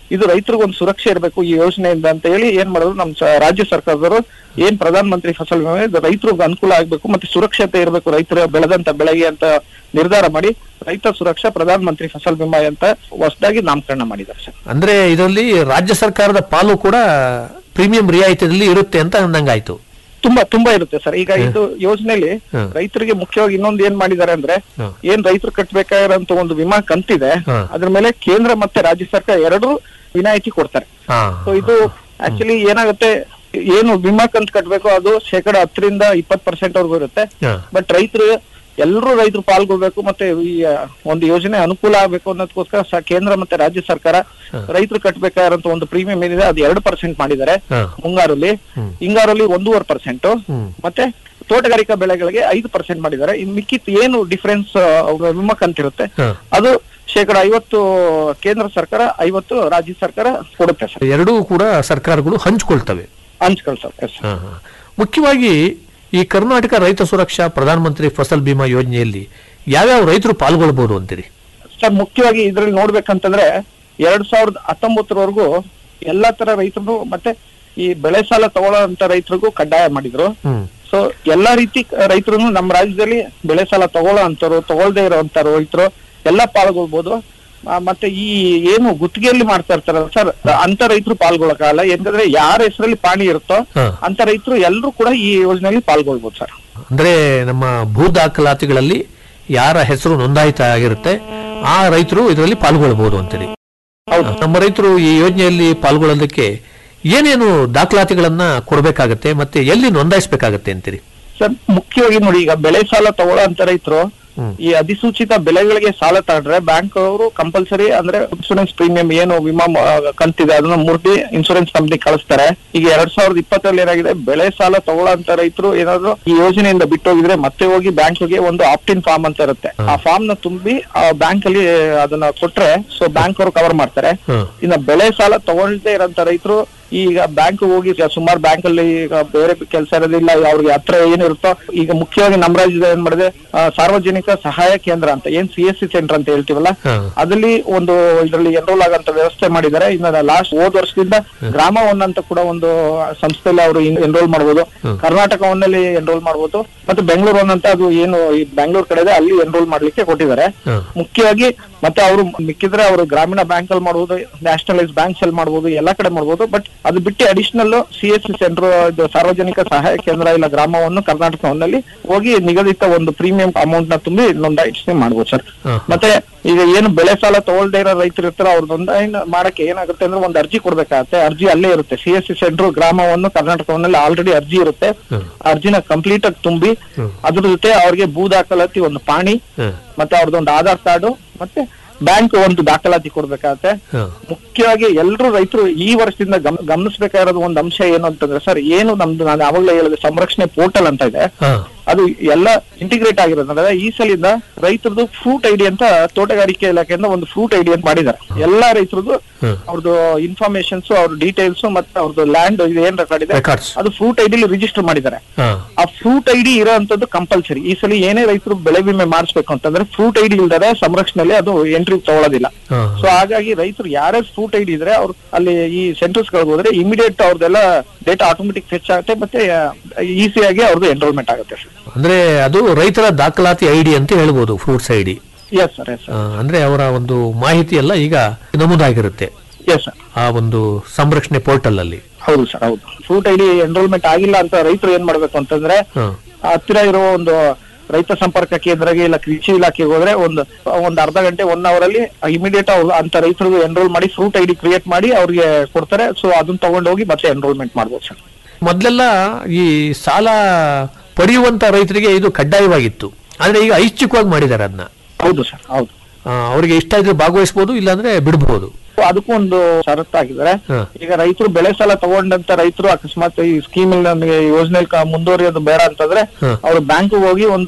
ಇದು ರೈತರಿಗೆ ಒಂದು ಸುರಕ್ಷೆ ಇರಬೇಕು ಈ ಯೋಜನೆಯಿಂದ ಅಂತ ಹೇಳಿ ಏನ್ ಮಾಡಿದ್ರು ನಮ್ ಸ- ರಾಜ್ಯ ಸರ್ಕಾರದವರು ಏನ್ ಪ್ರಧಾನ ಮಂತ್ರಿ ಫಸಲ್ ಬಿಮಾ ಇದು ರೈತರಿಗೆ ಅನುಕೂಲ ಆಗ್ಬೇಕು ಮತ್ತೆ ಸುರಕ್ಷತೆ ಇರಬೇಕು ರೈತರು ಬೆಳೆದಂತ ಬೆಳೆಗೆ ಅಂತ ನಿರ್ಧಾರ ಮಾಡಿ ರೈತ ಸುರಕ್ಷಾ ಪ್ರಧಾನ ಮಂತ್ರಿ ಫಸಲ್ ಬಿಮಾ ಅಂತ ಹೊಸದಾಗಿ ನಾಮಕರಣ ಮಾಡಿದ್ದಾರೆ ಸರ್ ಅಂದ್ರೆ ಇದರಲ್ಲಿ ರಾಜ್ಯ ಸರ್ಕಾರದ ಪಾಲು ಕೂಡ ಪ್ರೀಮಿಯಂ ರಿಯಾಯಿತಿಯಲ್ಲಿ ಇರುತ್ತೆ ಅಂತ ಅಂದಂಗಾಯ್ತು ತುಂಬಾ ತುಂಬಾ ಇರುತ್ತೆ ಸರ್ ಈಗ ಇದು ಯೋಜನೆಯಲ್ಲಿ ಹ್ಮ್. ರೈತರಿಗೆ ಮುಖ್ಯವಾಗಿ ಇನ್ನೊಂದು ಏನ್ ಮಾಡಿದ್ದಾರೆ ಅಂದ್ರೆ ಹ್ಮ್. ಏನ್ ರೈತರು ಕಟ್ಟಬೇಕಾಗಿರೋಂತ ಒಂದು ವಿಮಾ ಕಂತಿದೆ ಹ್ಮ್. ಅದ್ರ ಮೇಲೆ ಕೇಂದ್ರ ಮತ್ತೆ ರಾಜ್ಯ ಸರ್ಕಾರ ಎರಡೂ ವಿನಾಯಿತಿ ಕೊಡ್ತಾರೆ ಹಾ ಸೊ ಇದು ಆಕ್ಚುಲಿ ಏನಾಗುತ್ತೆ ಏನು ವಿಮಾ ಕಂತು ಕಟ್ಟಬೇಕು ಅದು ಶೇಕಡ ಹತ್ತರಿಂದ ಇಪ್ಪತ್ ಪರ್ಸೆಂಟ್ ವರ್ಗೂ ಇರುತ್ತೆ ಹಾ. ಬಟ್ ರೈತರು ಎಲ್ಲರೂ ರೈತರು ಪಾಲ್ಗೊಳ್ಬೇಕು ಮತ್ತೆ ಈ ಆ, ಒಂದು ಯೋಜನೆ ಅನುಕೂಲ ಆಗ್ಬೇಕು ಅನ್ನೋದಕ್ಕೋಸ್ಕರ ಸ- ಕೇಂದ್ರ ಮತ್ತೆ ರಾಜ್ಯ ಸರ್ಕಾರ ರೈತರು ಕಟ್ಟಬೇಕಾಗಿರೋಂತ ಒಂದು ಪ್ರೀಮಿಯಂ ಏನಿದೆ ಅದು ಎರಡು ಪರ್ಸೆಂಟ್ ಮಾಡಿದ್ದಾರೆ ಹಾ. ಮುಂಗಾರಲ್ಲಿ ಹಿಂಗಾರಲ್ಲಿ ಒಂದೂವರೆ ಪರ್ಸೆಂಟ್ ಹ್ಮ್. ಮತ್ತೆ ತೋಟಗಾರಿಕಾ ಬೆಳೆಗಳಿಗೆ ಐದು ಪರ್ಸೆಂಟ್ ಮಾಡಿದ್ದಾರೆ ಇನ್ ಮಿಕ್ಕಿತ್ ಏನು ಡಿಫರೆನ್ಸ್ ವಿಮಾ ಕಂತಿರುತ್ತೆ ಹಾ. ಅದು ಶೇಕಡ ಐವತ್ತು ಕೇಂದ್ರ ಸರ್ಕಾರ ಐವತ್ತು ರಾಜ್ಯ ಸರ್ಕಾರ ಕೊಡುತ್ತೆ ಸರ್ ಎರಡೂ ಕೂಡ ಸರ್ಕಾರಗಳು ಹಂಚಿಕೊಳ್ತವೆ ಹಂಚ್ಕೊಳ್ತಾರೆ ಸರ್ ಹಾ, ಹಾ. ಮುಖ್ಯವಾಗಿ ಈ ಕರ್ನಾಟಕ ರೈತ ಸುರಕ್ಷಾ ಪ್ರಧಾನಮಂತ್ರಿ ಫಸಲ್ ಬಿಮಾ ಯೋಜನೆಯಲ್ಲಿ ಯಾವ್ಯಾವ ರೈತರು ಪಾಲ್ಗೊಳ್ಬಹುದು ಅಂತೀರಿ ಸರ್ ಮುಖ್ಯವಾಗಿ ಇದ್ರಲ್ಲಿ ನೋಡ್ಬೇಕಂತಂದ್ರೆ ಎರಡ್ ಸಾವಿರದ ಹತ್ತೊಂಬತ್ತರವರೆಗೂ ಎಲ್ಲಾ ತರ ರೈತರು ಮತ್ತೆ ಈ ಬೆಳೆ ಸಾಲ ತಗೊಳ್ಳೋಂತ ರೈತರಿಗೂ ಕಡ್ಡಾಯ ಮಾಡಿದ್ರು ಹ್ಮ್ ಸೊ ಎಲ್ಲಾ ರೀತಿ ರೈತರು ನಮ್ಮ ರಾಜ್ಯದಲ್ಲಿ ಬೆಳೆ ಸಾಲ ತಗೊಳ್ಳೋ ಅಂತವ್ರು ತಗೊಳ್ದೇ ಇರೋಂತ ರೈತರು ಎಲ್ಲಾ ಪಾಲ್ಗೊಳ್ಬೋದು ಆ, ಮತ್ತೆ ಈ ಏನು ಗುತ್ತಿಗೆಯಲ್ಲಿ ಮಾಡ್ತಾ ಇರ್ತಾರಲ್ಲ ಸರ್ ಅಂತ ರೈತರು ಪಾಲ್ಗೊಳ್ಳಕ್ಕಾಗಲ್ಲ ಯಾಕಂದ್ರೆ ಯಾರ ಹೆಸರಲ್ಲಿ ಪಾಣಿ ಇರುತ್ತೋ ಹಾ. ಅಂತ ರೈತರು ಎಲ್ಲರೂ ಕೂಡ ಈ ಯೋಜನೆಯಲ್ಲಿ ಪಾಲ್ಗೊಳ್ಬೋದು ಸರ್ ಅಂದ್ರೆ ನಮ್ಮ ಭೂ ದಾಖಲಾತಿಗಳಲ್ಲಿ ಯಾರ ಹೆಸರು ನೋಂದಾಯಿತ ಆಗಿರುತ್ತೆ ಆ ರೈತರು ಇದರಲ್ಲಿ ಪಾಲ್ಗೊಳ್ಬಹುದು ಅಂತೀರಿ ನಮ್ಮ ರೈತರು ಈ ಯೋಜನೆಯಲ್ಲಿ ಪಾಲ್ಗೊಳ್ಳೋದಕ್ಕೆ ಏನೇನು ದಾಖಲಾತಿಗಳನ್ನ ಕೊಡಬೇಕಾಗತ್ತೆ ಮತ್ತೆ ಎಲ್ಲಿ ನೋಂದಾಯಿಸಬೇಕಾಗತ್ತೆ ಅಂತೀರಿ ಸರ್ ಮುಖ್ಯವಾಗಿ ನೋಡಿ ಈಗ ಬೆಳೆ ಸಾಲ ತಗೊಳ್ಳೋ ಅಂತ ರೈತರು ಈ ಅಧಿಸೂಚಿತ ಬೆಳೆಗಳಿಗೆ ಸಾಲ ತಗೊಂಡ್ರೆ ಬ್ಯಾಂಕ್ ಅವರು ಕಂಪಲ್ಸರಿ ಅಂದ್ರೆ ಇನ್ಸೂರೆನ್ಸ್ ಪ್ರೀಮಿಯಂ ಏನು ವಿಮಾ ಮ- ಕಂತಿದೆ ಅದನ್ನ ಮೂರ್ತಿ ಇನ್ಸೂರೆನ್ಸ್ ಕಂಪ್ನಿ ಕಳಿಸ್ತಾರೆ ಈಗ ಎರಡ್ ಸಾವಿರದ ಇಪ್ಪತ್ತರಲ್ಲಿ ಏನಾಗಿದೆ ಬೆಳೆ ಸಾಲ ತಗೊಳ್ಳೋ ಅಂತ ರೈತರು ಏನಾದ್ರು ಈ ಯೋಜನೆಯಿಂದ ಬಿಟ್ಟೋಗಿದ್ರೆ ಮತ್ತೆ ಹೋಗಿ ಬ್ಯಾಂಕ್ಗೆ ಒಂದು ಆಪ್ಟಿನ್ ಫಾರ್ಮ್ ಅಂತ ಇರುತ್ತೆ ಆ ಫಾರ್ಮ್ ನ ತುಂಬಿ ಆ ಬ್ಯಾಂಕ್ ಅಲ್ಲಿ ಅದನ್ನ ಕೊಟ್ರೆ ಸೊ ಬ್ಯಾಂಕ್ ಅವರು ಕವರ್ ಮಾಡ್ತಾರೆ ಹ್ಮ್. ಇನ್ನ ಬೆಳೆ ಸಾಲ ತಗೊಳ್ದೇ ಇರೋಂತ ರೈತರು ಈಗ ಬ್ಯಾಂಕ್ ಹೋಗಿ ಈಗ ಸುಮಾರು ಬ್ಯಾಂಕ್ ಅಲ್ಲಿ ಈಗ ಬೇರೆ ಕೆಲಸ ಇರೋದಿಲ್ಲ ಅವ್ರಿಗೆ ಹತ್ರ ಏನಿರುತ್ತೋ ಈಗ ಮುಖ್ಯವಾಗಿ ನಮ್ಮ ರಾಜ್ಯದ ಏನ್ ಮಾಡಿದೆ ಆ, ಸಾರ್ವಜನಿಕ ಸಹಾಯ ಕೇಂದ್ರ ಅಂತ ಏನ್ ಸಿ ಎಸ್ ಸಿ ಸೆಂಟರ್ ಅಂತ ಹೇಳ್ತೀವಲ್ಲ ಹಾ. ಅದ್ರಲ್ಲಿ ಒಂದು ಇದರಲ್ಲಿ ಎನ್ರೋಲ್ ಆಗಂತ ವ್ಯವಸ್ಥೆ ಮಾಡಿದ್ದಾರೆ ಇನ್ನ ಲಾಸ್ಟ್ ಹೋದ್ ವರ್ಷದಿಂದ ಗ್ರಾಮ ಒನ್ ಅಂತ ಕೂಡ ಒಂದು ಸಂಸ್ಥೆಯಲ್ಲಿ ಅವರು ಎನ್ರೋಲ್ ಮಾಡಬಹುದು ಕರ್ನಾಟಕ ಒನ್ ಅಲ್ಲಿ ಎನ್ರೋಲ್ ಮಾಡಬಹುದು ಮತ್ತೆ ಬೆಂಗಳೂರು ಒನ್ ಅಂತ ಅದು ಏನು ಈ ಬೆಂಗಳೂರು ಕಡೆ ಇದೆ ಅಲ್ಲಿ ಎನ್ರೋಲ್ ಮಾಡ್ಲಿಕ್ಕೆ ಕೊಟ್ಟಿದ್ದಾರೆ ಹಾ. ಮುಖ್ಯವಾಗಿ ಮತ್ತೆ ಅವರು ಮಿಕ್ಕಿದ್ರೆ ಅವರು ಗ್ರಾಮೀಣ ಬ್ಯಾಂಕ್ ಅಲ್ಲಿ ಮಾಡಬಹುದು ನ್ಯಾಷನಲೈಸ್ ಬ್ಯಾಂಕ್ಸ್ ಅಲ್ಲಿ ಮಾಡಬಹುದು ಎಲ್ಲಾ ಕಡೆ ಮಾಡಬಹುದು ಬಟ್ ಅದು ಬಿಟ್ಟು additional C S C centre ಇದು ಸಾರ್ವಜನಿಕ ಸಹಾಯ ಕೇಂದ್ರ ಇಲ್ಲ ಗ್ರಾಮವನ್ನು ಕರ್ನಾಟಕ ಒನ್ನಲ್ಲಿ ಹೋಗಿ ನಿಗದಿತ ಒಂದು ಪ್ರೀಮಿಯಂ ಅಮೌಂಟ್ ನ ತುಂಬಿ ನೋಂದಾಯಿಸಿ ಮಾಡ್ಬೋದು ಸರ್ ಹಾ. ಮತ್ತೆ ಈಗ ಏನು ಬೆಳೆ ಸಾಲ ತಗೊಳ್ದೇ ಇರೋ ರೈತರು ಇರ್ತಾರೋ ಅವ್ರ ನೋಂದಾಯಣಿ ಮಾಡಕ್ಕೆ ಏನಾಗುತ್ತೆ ಅಂದ್ರೆ ಒಂದು ಅರ್ಜಿ ಕೊಡ್ಬೇಕಾಗತ್ತೆ ಅರ್ಜಿ ಅಲ್ಲೇ ಇರುತ್ತೆ ಸಿ ಎಸ್ ಸಿ ಸೆಂಟರ್ ಗ್ರಾಮವನ್ನು ಕರ್ನಾಟಕವನ್ನಲ್ಲಿ ಆಲ್ರೆಡಿ ಅರ್ಜಿ ಇರುತ್ತೆ ಆ ಅರ್ಜಿನ ಕಂಪ್ಲೀಟ್ ಆಗಿ ತುಂಬಿ ಅದ್ರ ಜೊತೆ ಅವ್ರಿಗೆ ಭೂ ದಾಖಲಾತಿ ಒಂದು ಪಾಣಿ ಹ್ಮ್. ಮತ್ತೆ ಅವ್ರದ್ದು ಒಂದು ಆಧಾರ್ ಕಾರ್ಡು ಮತ್ತೆ ಬ್ಯಾಂಕ್ ಒಂದು ದಾಖಲಾತಿ ಕೊಡ್ಬೇಕಾಗತ್ತೆ ಹಾ. ಮುಖ್ಯವಾಗಿ ಎಲ್ಲರೂ ರೈತರು ಈ ವರ್ಷದಿಂದ ಗಮ ಗಮನಿಸಬೇಕಾಗಿರೋದು ಒಂದು ಅಂಶ ಏನು ಅಂತಂದ್ರೆ ಸರ್ ಏನು ನಮ್ದು ನಾನು ಯಾವಾಗಲೇ ಹೇಳಿದೆ ಸಂರಕ್ಷಣೆ ಪೋರ್ಟಲ್ ಅಂತ ಇದೆ ಹಾ. ಅದು ಎಲ್ಲ ಇಂಟಿಗ್ರೇಟ್ ಆಗಿರೋದ್ರಿಂದ ಈ ಸಲಿಂದ ರೈತರದು ಫ್ರೂಟ್ ಐಡಿ ಅಂತ ತೋಟಗಾರಿಕೆ ಇಲಾಖೆಯಿಂದ ಒಂದು ಫ್ರೂಟ್ ಐಡಿ ಅಂತ ಮಾಡಿದ್ದಾರೆ ಎಲ್ಲಾ ರೈತರದು ಹ್ಮ್. ಅವ್ರದ್ದು ಇನ್ಫಾರ್ಮೇಶನ್ಸ್ ಅವ್ರ ಡೀಟೇಲ್ಸ್ ಮತ್ತೆ ಅವ್ರದ್ದು ಲ್ಯಾಂಡ್ ಇದು ಏನ್ ರೆಕಾರ್ಡ್ ಇದೆ Records. ಅದು ಫ್ರೂಟ್ ಐಡಿಲಿ ರಿಜಿಸ್ಟರ್ ಮಾಡಿದ್ದಾರೆ ಹಾ. ಆ ಫ್ರೂಟ್ ಐಡಿ ಇರೋ ಅಂತದ್ದು ಕಂಪಲ್ಸರಿ ಈ ಸಲ ಏನೇ ರೈತರು ಬೆಳೆ ವಿಮೆ ಮಾಡಿಸ್ಬೇಕು ಅಂತಂದ್ರೆ ಫ್ರೂಟ್ ಐಡಿ ಇಲ್ದರೆ ಸಂರಕ್ಷಣೆಯಲ್ಲಿ ಅದು ಎಂಟ್ರಿ ತಗೊಳ್ಳೋದಿಲ್ಲ ಹಾ. ಸೊ ಹಾಗಾಗಿ ರೈತರು ಯಾರ್ಯಾರು ಫ್ರೂಟ್ ಐಡಿ ಇದ್ರೆ ಅವ್ರು ಅಲ್ಲಿ ಈ ಸೆಂಟರ್ಸ್ ಗಳಿಗೆ ಹೋದ್ರೆ ಇಮಿಡಿಯೇಟ್ ಅವ್ರದ್ದೆಲ್ಲ ಡೇಟಾ ಆಟೋಮೆಟಿಕ್ ಫೆಚ್ ಆಗುತ್ತೆ ಮತ್ತೆ ಈಸಿಯಾಗಿ ಅವ್ರದ್ದು ಎನ್ರೋಲ್ಮೆಂಟ್ ಆಗುತ್ತೆ ಸರ್ ಅಂದ್ರೆ ಅದು ರೈತರ ದಾಖಲಾತಿ ಐಡಿ ಅಂತ ಹೇಳ್ಬೋದು fruits ID yes sir yes sir ಅಂದ್ರೆ ಅವರ ಒಂದು ಮಾಹಿತಿ ಎಲ್ಲ ಈಗ ನಮೂದಾಗಿರುತ್ತೆ ಎಸ್ ಸರ್ ಆ ಒಂದು ಸಂರಕ್ಷಣೆ ಪೋರ್ಟಲ್ ಅಲ್ಲಿ ಹೌದು ಸರ್ ಹೌದು ಫ್ರೂಟ್ ಐಡಿ ಎನ್ರೋಲ್ಮೆಂಟ್ ಆಗಿಲ್ಲ ಅಂತ ರೈತರು ಏನ್ ಮಾಡ್ಬೇಕು ಅಂತಂದ್ರೆ ಹಾ. ಹತ್ತಿರ ಇರೋ ಒಂದು ರೈತ ಸಂಪರ್ಕ ಕೇಂದ್ರಗೆ ಇಲ್ಲ ಕೃಷಿ ಇಲಾಖೆಗೆ ಹೋದ್ರೆ ಒಂದು ಒಂದು ಅರ್ಧ ಗಂಟೆ ಒನ್ ಅವರ್ ಅಲ್ಲಿ ಇಮಿಡಿಯೇಟ್ ಅವ್ರು ಅಂತ ರೈತರಿಗೆ ಎನ್ರೋಲ್ ಮಾಡಿ ಫ್ರೂಟ್ ಐಡಿ ಕ್ರಿಯೇಟ್ ಮಾಡಿ ಅವ್ರಿಗೆ ಕೊಡ್ತಾರೆ ಸೊ ಅದನ್ನ ತಗೊಂಡು ಹೋಗಿ ಮತ್ತೆ ಎನ್ರೋಲ್ಮೆಂಟ್ ಮಾಡ್ಬೋದು ಸರ್ ಮೊದಲೆಲ್ಲ ಈ ಸಾಲ ಪಡೆಯುವಂತ ರೈತರಿಗೆ ಇದು ಕಡ್ಡಾಯವಾಗಿತ್ತು ಆದ್ರೆ ಈಗ ಐಚ್ಛಿಕವಾಗಿ ಮಾಡಿದ್ದಾರೆ ಅದನ್ನ ಹೌದು ಸರ್ ಹೌದು ಅವರಿಗೆ ಇಷ್ಟ ಇದ್ರೆ ಭಾಗವಹಿಸಬಹುದು ಇಲ್ಲಾಂದ್ರೆ ಬಿಡಬಹುದು So ಅದಕ್ಕೂ ಒಂದು ಷರತ್ತು ಹಾಕಿದ್ದಾರೆ ಹಾ. ಈಗ ರೈತರು ಬೆಳೆ ಸಾಲ ತಗೊಂಡಂತ ರೈತರು ಅಕಸ್ಮಾತ್ ಈ ಸ್ಕೀಮ್ ನಮಗೆ ಯೋಜನೆ ಮುಂದುವರಿಯೋದು ಬೇಡ ಅಂತಂದ್ರೆ ಹಾ. ಅವರು ಬ್ಯಾಂಕ್ ಹೋಗಿ ಒಂದು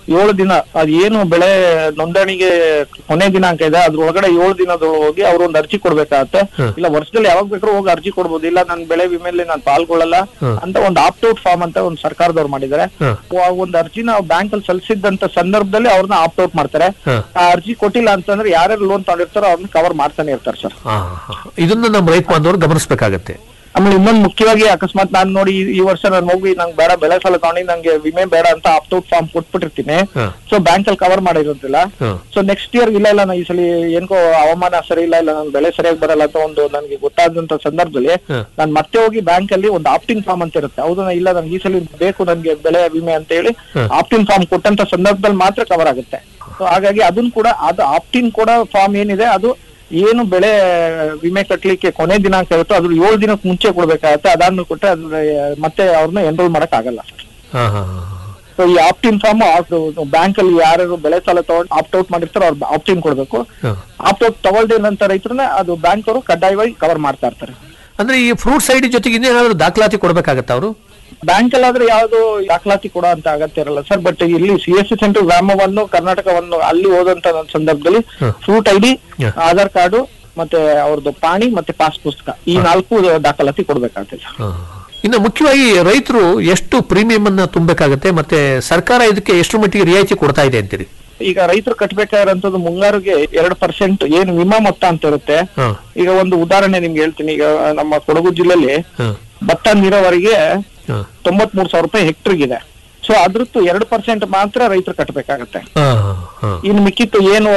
ಏಳು ದಿನ ಅದ್ ಏನು ಬೆಳೆ ನೋಂದಣಿಗೆ ಕೊನೆ ದಿನಾಂಕ ಇದೆ ಅದ್ರ ಒಳಗಡೆ ಏಳು ದಿನದೊಳಗೆ ಹೋಗಿ ಅವ್ರು ಒಂದು ಅರ್ಜಿ ಕೊಡ್ಬೇಕಾಗತ್ತೆ ಇಲ್ಲ ವರ್ಷದಲ್ಲಿ ಯಾವಾಗ ಬೇಕಾದ್ರೂ ಹೋಗಿ ಅರ್ಜಿ ಕೊಡ್ಬೋದು ಇಲ್ಲ ನನ್ನ ಬೆಳೆ ವಿಮೆಯಲ್ಲಿ ನಾನು ಪಾಲ್ಗೊಳ್ಳಲ್ಲ ಅಂತ ಒಂದು ಆಪ್ಟ್ಔಟ್ ಫಾರ್ಮ್ ಅಂತ ಒಂದು ಸರ್ಕಾರದವ್ರು ಮಾಡಿದ್ದಾರೆ ಆ ಒಂದು ಅರ್ಜಿನ ಬ್ಯಾಂಕ್ ಅಲ್ಲಿ ಸಲ್ಲಿಸಿದಂತ ಸಂದರ್ಭದಲ್ಲಿ ಅವ್ರನ್ನ ಆಪ್ಟ್ಔಟ್ ಮಾಡ್ತಾರೆ ಆ ಅರ್ಜಿ ಕೊಟ್ಟಿಲ್ಲ ಅಂತಂದ್ರೆ ಯಾರ್ಯಾರು ಲೋನ್ ತಗೊಂಡಿರ್ತಾರೋ ಅವ್ರನ್ನ ಕವರ್ ಮಾಡ್ತಾನೆ ಇರ್ತಾರೆ ಸರ್ ಆ, ಆ. ಇದನ್ನ ನಮ್ಮ ರೈತ ಬಾಂಧವರು ಗಮನಿಸಬೇಕಾಗತ್ತೆ ಆಮೇಲೆ ಇನ್ನೊಂದು ಮುಖ್ಯವಾಗಿ ಅಕಸ್ಮಾತ್ ನಾನ್ ನೋಡಿ ಈ- ಈ ವರ್ಷ ನಾನು ಹೋಗಿ ನಂಗೆ ಬೇಡ ಬೆಳೆ ಸಾಲ ತಗೊಂಡು ನಂಗೆ ವಿಮೆ ಬೇಡ ಅಂತ ಆಪ್ಟ್ಔಟ್ ಫಾರ್ಮ್ ಕೊಟ್ಬಿಟ್ಟಿರ್ತೀನಿ ಹ. ಸೊ ಬ್ಯಾಂಕ್ ಅಲ್ಲಿ ಕವರ್ ಮಾಡಿರೋದಿಲ್ಲ ಹ. ಸೊ ನೆಕ್ಸ್ಟ್ ಇಯರ್ ಇಲ್ಲ ಇಲ್ಲ ನಾ ಈ ಸಲ ಏನ್ಕೋ ಹವಾಮಾನ ಸರಿ ಇಲ್ಲ ಇಲ್ಲ ನನ್ ಬೆಳೆ ಸರಿಯಾಗಿ ಬರಲ್ಲ ಅಂತ ಒಂದು ನನಗೆ ಗೊತ್ತಾದಂತ ಸಂದರ್ಭದಲ್ಲಿ ಹ. ನಾನು ಮತ್ತೆ ಹೋಗಿ ಬ್ಯಾಂಕ್ ಅಲ್ಲಿ ಒಂದು ಆಪ್ಟಿನ್ ಫಾರ್ಮ್ ಅಂತ ಇರುತ್ತೆ ಹೌದು ನಾ ಇಲ್ಲ ನನ್ಗೆ ಈ ಸಲ ಬೇಕು ನನ್ಗೆ ಬೆಳೆ ವಿಮೆ ಅಂತ ಹೇಳಿ ಹ. ಆಪ್ಟಿನ್ ಫಾರ್ಮ್ ಕೊಟ್ಟಂತ ಸಂದರ್ಭದಲ್ಲಿ ಮಾತ್ರ ಕವರ್ ಆಗುತ್ತೆ ಸೊ ಹಾಗಾಗಿ ಅದನ್ನ ಕೂಡ ಅದು ಆಪ್ಟಿನ್ ಕೂಡ ಫಾರ್ಮ್ ಏನಿದೆ ಅದು ಏನು ಬೆಳೆ ವಿಮೆ ಕಟ್ಲಿಕ್ಕೆ ಕೊನೆ ದಿನಾಂಕ ಇರುತ್ತೋ ಅದ್ರ ಏಳು ದಿನಕ್ಕೆ ಮುಂಚೆ ಕೊಡ್ಬೇಕಾಗತ್ತೆ ಅದಾದ್ಮೇಲೆ ಕೊಟ್ಟರೆ ಅದ್ರ ಮತ್ತೆ ಅವ್ರನ್ನ ಎನ್ರೋಲ್ ಮಾಡಕ್ ಆಗಲ್ಲ ಹಾ ಹಾ ಸೊ ಈ ಆಪ್ಟಿನ್ ಫಾರ್ಮ್ ಬ್ಯಾಂಕ್ ಅಲ್ಲಿ ಯಾರು ಬೆಳೆ ಸಾಲ ತಗೊಂಡು ಆಪ್ಟ್ ಔಟ್ ಮಾಡಿರ್ತಾರೋ ಅವ್ರು ಆಪ್ಟಿನ್ ಕೊಡ್ಬೇಕು ಹಾ. ಆಪ್ಟ್ ಔಟ್ ತಗೊಳ್ದೇನಂತ ರೈತರನ್ನ ಅದು ಬ್ಯಾಂಕ್ ಅವರು ಕಡ್ಡಾಯವಾಗಿ ಕವರ್ ಮಾಡ್ತಾ ಇರ್ತಾರೆ ಅಂದ್ರೆ ಈ ಫ್ರೂಟ್ ಸೈಡ್ ಜೊತೆಗೆ ಇನ್ನೇನಾದ್ರೂ ದಾಖಲಾತಿ ಕೊಡ್ಬೇಕಾಗತ್ತ ಅವರು ಬ್ಯಾಂಕ್ ಅಲ್ಲಾದ್ರೆ ಯಾವ್ದು ದಾಖಲಾತಿ ಕೊಡೋ ಅಂತ ಅಗತ್ಯ ಇರಲ್ಲ ಸರ್ ಬಟ್ ಇಲ್ಲಿ ಸಿ ಎಸ್ ಸಿ ಸೆಂಟರ್ ಗ್ರಾಮವನ್ನು ಕರ್ನಾಟಕವನ್ನು ಅಲ್ಲಿ ಹೋದಂತ ಸಂದರ್ಭದಲ್ಲಿ ಫ್ರೂಟ್ ಐಡಿ ಹ. ಆಧಾರ್ ಕಾರ್ಡು ಮತ್ತೆ ಅವ್ರದ್ದು ಪಾಣಿ ಮತ್ತೆ ಪಾಸ್ ಪುಸ್ತಕ ಈ ನಾಲ್ಕು ದಾಖಲಾತಿ ಕೊಡ್ಬೇಕಾಗ್ತದೆ ಸರ್ ಇನ್ನು ಮುಖ್ಯವಾಗಿ ರೈತರು ಎಷ್ಟು ಪ್ರೀಮಿಯಂ ಅನ್ನ ತುಂಬಬೇಕಾಗತ್ತೆ ಮತ್ತೆ ಸರ್ಕಾರ ಇದಕ್ಕೆ ಎಷ್ಟು ಮಟ್ಟಿಗೆ ರಿಯಾಯಿತಿ ಕೊಡ್ತಾ ಇದೆ ಅಂತೀರಿ ಈಗ ರೈತರು ಕಟ್ಬೇಕಾಗಿರೋಂಥದ್ದು ಮುಂಗಾರಿಗೆ ಎರಡು ಪರ್ಸೆಂಟ್ ಏನು ವಿಮಾ ಮೊತ್ತ ಅಂತ ಇರುತ್ತೆ ಹಾ ಈಗ ಒಂದು ಉದಾಹರಣೆ ನಿಮ್ಗೆ ಹೇಳ್ತೀನಿ ಈಗ ನಮ್ಮ ಕೊಡಗು ಜಿಲ್ಲೆಯಲ್ಲಿ ಹಾ ಭತ್ತ ನೀರಾವರಿಗೆ ಹಾ ತೊಂಬತ್ ಮೂರು ಸಾವಿರ ರೂಪಾಯಿ ಹೆಕ್ಟರ್ಗಿದೆ ಸೊ ಅದ್ರದ್ದು ಎರಡು ಪರ್ಸೆಂಟ್ ಮಾತ್ರ ರೈತರು ಕಟ್ಟಬೇಕಾಗತ್ತೆ ಹಾ ಹಾ ಇನ್ನು ಮಿಕ್ಕಿತ್ತು ಏನು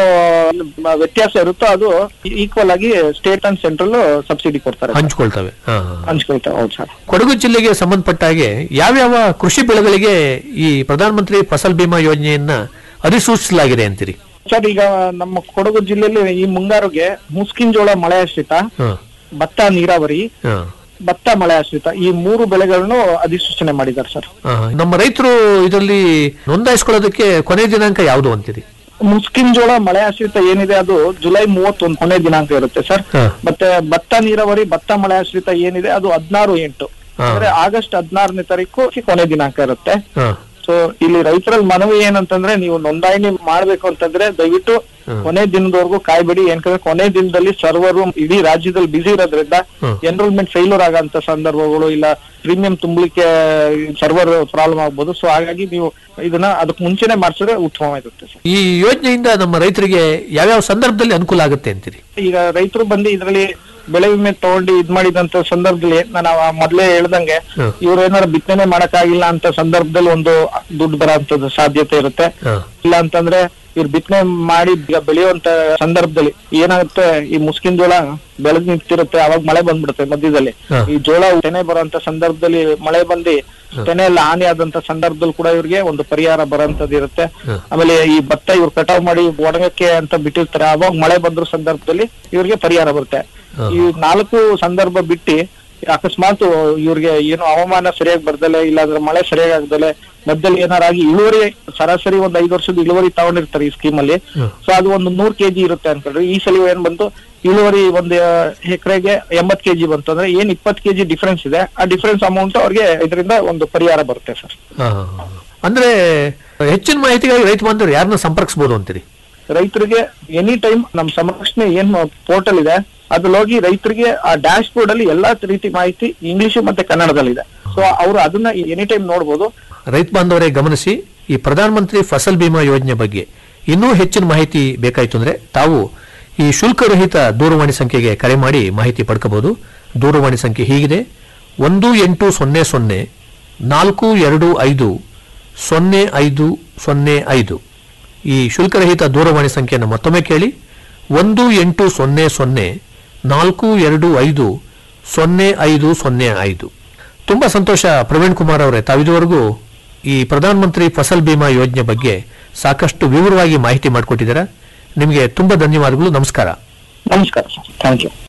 ಮ- ವ್ಯತ್ಯಾಸ ಇರುತ್ತೋ ಅದು ಈಕ್ವಲ್ ಆಗಿ ಸ್ಟೇಟ್ ಅಂಡ್ ಸೆಂಟ್ರಲ್ ಸಬ್ಸಿಡಿ ಕೊಡ್ತಾರೆ ಹಂಚ್ಕೊಳ್ತವೆ ಹಾ ಹಾ. ಹಂಚ್ಕೊಳ್ತಾರೆ ಹೌದು ಸರ್ ಕೊಡಗು ಜಿಲ್ಲೆಗೆ ಸಂಬಂಧಪಟ್ಟ ಹಾಗೆ ಯಾವ್ಯಾವ ಕೃಷಿ ಬೆಳೆಗಳಿಗೆ ಈ ಪ್ರಧಾನ ಮಂತ್ರಿ ಫಸಲ್ ಬಿಮಾ ಯೋಜನೆಯನ್ನ ಅಧಿಸೂಚಿಸಲಾಗಿದೆ ಅಂತೀರಿ ಸರ್ ಈಗ ನಮ್ಮ ಕೊಡಗು ಜಿಲ್ಲೆಯಲ್ಲಿ ಈ ಮುಂಗಾರುಗೆ ಮುಸ್ಕಿನ್ ಜೋಳ ಮಳೆ ಆಶ್ರಿತ ಹಾ ಭತ್ತ ನೀರಾವರಿ ಹಾ ಭತ್ತ ಮಳೆ ಆಶ್ರಿತ ಈ ಮೂರು ಬೆಳೆಗಳನ್ನು ಅಧಿಸೂಚನೆ ಮಾಡಿದ್ದಾರೆ ಸರ್ ಹಾ. ನಮ್ಮ ರೈತರು ಇದರಲ್ಲಿ ನೋಂದಾಯಿಸ್ಕೊಳ್ಳೋದಕ್ಕೆ ಕೊನೆ ದಿನಾಂಕ ಯಾವುದು ಅಂತೀರಿ ಮುಸ್ಕಿನ್ ಜೋಳ ಮಳೆ ಆಶ್ರಿತ ಏನಿದೆ ಅದು ಜುಲೈ ಮೂವತ್ತೊಂದು ಕೊನೆ ದಿನಾಂಕ ಇರುತ್ತೆ ಸರ್ ಹಾ. ಮತ್ತೆ ಭತ್ತ ನೀರಾವರಿ ಭತ್ತ ಮಳೆ ಆಶ್ರಿತ ಏನಿದೆ ಅದು ಹದಿನಾರು ಎಂಟು ಹಾ. ಅಂದ್ರೆ ಆಗಸ್ಟ್ ಹದಿನಾರನೇ ತಾರೀಕು ಕೊನೆ ದಿನಾಂಕ ಇರುತ್ತೆ ಹಾ ಸೊ ಇಲ್ಲಿ ರೈತರಲ್ಲಿ ಮನವಿ ಏನಂತಂದ್ರೆ ನೀವು ನೋಂದಣಿ ಮಾಡ್ಬೇಕು ಅಂತಂದ್ರೆ ದಯವಿಟ್ಟು ಕೊನೆ ದಿನದವರೆಗೂ ಕಾಯ್ಬೇಡಿ ಯಾಕಂದ್ರೆ ಕೊನೆ ದಿನದಲ್ಲಿ ಸರ್ವರು ಇಡೀ ರಾಜ್ಯದಲ್ಲಿ ಬಿಸಿ ಇರೋದ್ರಿಂದ ಎನ್ರೋಲ್ಮೆಂಟ್ ಫೇಲ್ಯೂರ್ ಆಗಂತ ಸಂದರ್ಭಗಳು ಇಲ್ಲ ಪ್ರೀಮಿಯಂ ತುಂಬಲಿಕ್ಕೆ ಸರ್ವರ್ ಪ್ರಾಬ್ಲಮ್ ಆಗ್ಬೋದು ಸೊ ಹಾಗಾಗಿ ನೀವು ಇದನ್ನ ಅದಕ್ಕೆ ಮುಂಚೆನೆ ಮಾಡಿಸಿದ್ರೆ ಉತ್ತಮವಾಗಿರುತ್ತೆ ಸರ್ ಈ ಯೋಜನೆಯಿಂದ ನಮ್ಮ ರೈತರಿಗೆ ಯಾವ್ಯಾವ ಸಂದರ್ಭದಲ್ಲಿ ಅನುಕೂಲ ಆಗುತ್ತೆ ಅಂತೀರಿ ಈಗ ರೈತರು ಬಂದು ಇದರಲ್ಲಿ ಬೆಳೆ ವಿಮೆ ತಗೊಂಡು ಇದ್ ಮಾಡಿದಂತ ಸಂದರ್ಭದಲ್ಲಿ ನಾನು ಆ ಮೊದ್ಲೇ ಹೇಳ್ದಂಗೆ ಹ್ಮ್. ಇವ್ರು ಏನಾರ ಬಿತ್ತನೆ ಮಾಡಕ್ಕಾಗಿಲ್ಲ ಅಂತ ಸಂದರ್ಭದಲ್ಲಿ ಒಂದು ದುಡ್ಡು ಬರೋಂಥದ್ದು ಸಾಧ್ಯತೆ ಇರುತ್ತೆ ಹಾ. ಇಲ್ಲ ಅಂತಂದ್ರೆ ಇವ್ರು ಬಿತ್ತನೆ ಮಾಡಿ ಈಗ ಬೆಳೆಯುವಂತ ಸಂದರ್ಭದಲ್ಲಿ ಏನಾಗುತ್ತೆ ಈ ಮುಸ್ಕಿನ್ ಜೋಳ ಬೆಳೆದ್ ನಿಂತಿರುತ್ತೆ ಅವಾಗ ಮಳೆ ಬಂದ್ಬಿಡುತ್ತೆ ಮಧ್ಯದಲ್ಲಿ ಹಾ. ಈ ಜೋಳ ತೆನೆ ಬರುವಂತ ಸಂದರ್ಭದಲ್ಲಿ ಮಳೆ ಬಂದು ತೆನೆ ಎಲ್ಲ ಹಾನಿ ಆದಂತ ಸಂದರ್ಭದಲ್ಲಿ ಕೂಡ ಇವ್ರಿಗೆ ಒಂದು ಪರಿಹಾರ ಬರೋಂಥದ್ದು ಇರುತ್ತೆ ಆಮೇಲೆ ಈ ಭತ್ತ ಇವ್ರು ಕಟಾವ್ ಮಾಡಿ ಒಣಗಕ್ಕೆ ಅಂತ ಬಿಟ್ಟಿರ್ತಾರೆ ಅವಾಗ ಮಳೆ ಬಂದ್ರ ಸಂದರ್ಭದಲ್ಲಿ ಇವ್ರಿಗೆ ಪರಿಹಾರ ಬರುತ್ತೆ ಈ ನಾಲ್ಕು ಸಂದರ್ಭ ಬಿಟ್ಟು ಅಕಸ್ಮಾತ್ ಇವ್ರಿಗೆ ಏನು ಹವಾಮಾನ ಸರಿಯಾಗಿ ಬರ್ದಲೆ ಇಲ್ಲಾಂದ್ರೆ ಮಳೆ ಸರಿಯಾಗಿ ಆಗ್ದಲೆ ಮಧ್ಯದಲ್ಲಿ ಏನಾರಾಗಿ ಇಳುವರಿ ಸರಾಸರಿ ಒಂದ್ ಐದು ವರ್ಷದ ಇಳುವರಿ ತಗೊಂಡಿರ್ತಾರೆ ಈ ಸ್ಕೀಮ್ ಅಲ್ಲಿ ಸೊ ಅದು ಒಂದು ನೂರ್ ಕೆಜಿ ಇರುತ್ತೆ ಅನ್ಕೊಂಡ್ರೆ ಈ ಸಲ ಏನ್ ಬಂತು ಇಳುವರಿ ಒಂದು ಎಕರೆಗೆ ಎಂಬತ್ ಕೆಜಿ ಬಂತು ಅಂದ್ರೆ ಏನ್ ಇಪ್ಪತ್ ಕೆಜಿ ಡಿಫ್ರೆನ್ಸ್ ಇದೆ ಆ ಡಿಫ್ರೆನ್ಸ್ ಅಮೌಂಟ್ ಅವ್ರಿಗೆ ಇದರಿಂದ ಒಂದು ಪರಿಹಾರ ಬರುತ್ತೆ ಸರ್ ಹಾ. ಅಂದ್ರೆ ಹೆಚ್ಚಿನ ಮಾಹಿತಿಗಾಗಿ ರೈತ ಬಾಂಧವರು ಯಾರನ್ನ ಸಂಪರ್ಕಿಸಬಹುದು ಅಂತೀರಿ ರೈತರಿಗೆ ಎನಿ ಟೈಮ್ ನಮ್ ಸಂರಕ್ಷಣೆ ಏನ್ ಪೋರ್ಟಲ್ ಇದೆ ಅದ್ರಲ್ಲಿ ಹೋಗಿ ರೈತರಿಗೆ ಆ ಡ್ಯಾಶ್ ಬೋರ್ಡ್ ಅಲ್ಲಿ ಎಲ್ಲಾ ರೀತಿ ಮಾಹಿತಿ ಇಂಗ್ಲಿಷ್ ಮತ್ತೆ ಕನ್ನಡದಲ್ಲಿದೆ ಸೊ ಅವರು ಅದನ್ನ ಎನಿ ಟೈಮ್ ನೋಡ್ಬೋದು ರೈತ ಬಾಂಧವರೇ ಗಮನಿಸಿ ಈ ಪ್ರಧಾನ ಮಂತ್ರಿ ಫಸಲ್ ಬಿಮಾ ಯೋಜನೆ ಬಗ್ಗೆ ಇನ್ನೂ ಹೆಚ್ಚಿನ ಮಾಹಿತಿ ಬೇಕಾಯಿತು ಅಂದ್ರೆ ತಾವು ಈ ಶುಲ್ಕರಹಿತ ದೂರವಾಣಿ ಸಂಖ್ಯೆಗೆ ಕರೆ ಮಾಡಿ ಮಾಹಿತಿ ಪಡ್ಕೋಬಹುದು ದೂರವಾಣಿ ಸಂಖ್ಯೆ ಹೀಗಿದೆ ಒಂದು ಎಂಟು ಸೊನ್ನೆ ಸೊನ್ನೆ ನಾಲ್ಕು ಎರಡು ಐದು ಸೊನ್ನೆ ಐದು ಸೊನ್ನೆ ಐದು ಈ ಶುಲ್ಕರಹಿತ ದೂರವಾಣಿ ಸಂಖ್ಯೆಯನ್ನು ಮತ್ತೊಮ್ಮೆ ಕೇಳಿ ಒಂದು ಎಂಟು ಸೊನ್ನೆ ಸೊನ್ನೆ ನಾಲ್ಕು ಎರಡು ಐದು ಸೊನ್ನೆ ಐದು ಸೊನ್ನೆ ಐದು ತುಂಬಾ ಸಂತೋಷ ಪ್ರವೀಣ್ ಕುಮಾರ್ ಅವರೇ ತಾವಿದುವರೆಗೂ ಈ ಪ್ರಧಾನ ಮಂತ್ರಿ ಫಸಲ್ ಬಿಮಾ ಯೋಜನೆ ಬಗ್ಗೆ ಸಾಕಷ್ಟು ವಿವರವಾಗಿ ಮಾಹಿತಿ ಮಾಡಿಕೊಟ್ಟಿದ್ದೀರಾ ನಿಮಗೆ ತುಂಬಾ ಧನ್ಯವಾದಗಳು ನಮಸ್ಕಾರ ನಮಸ್ಕಾರ ಸರ್ ಥ್ಯಾಂಕ್ ಯು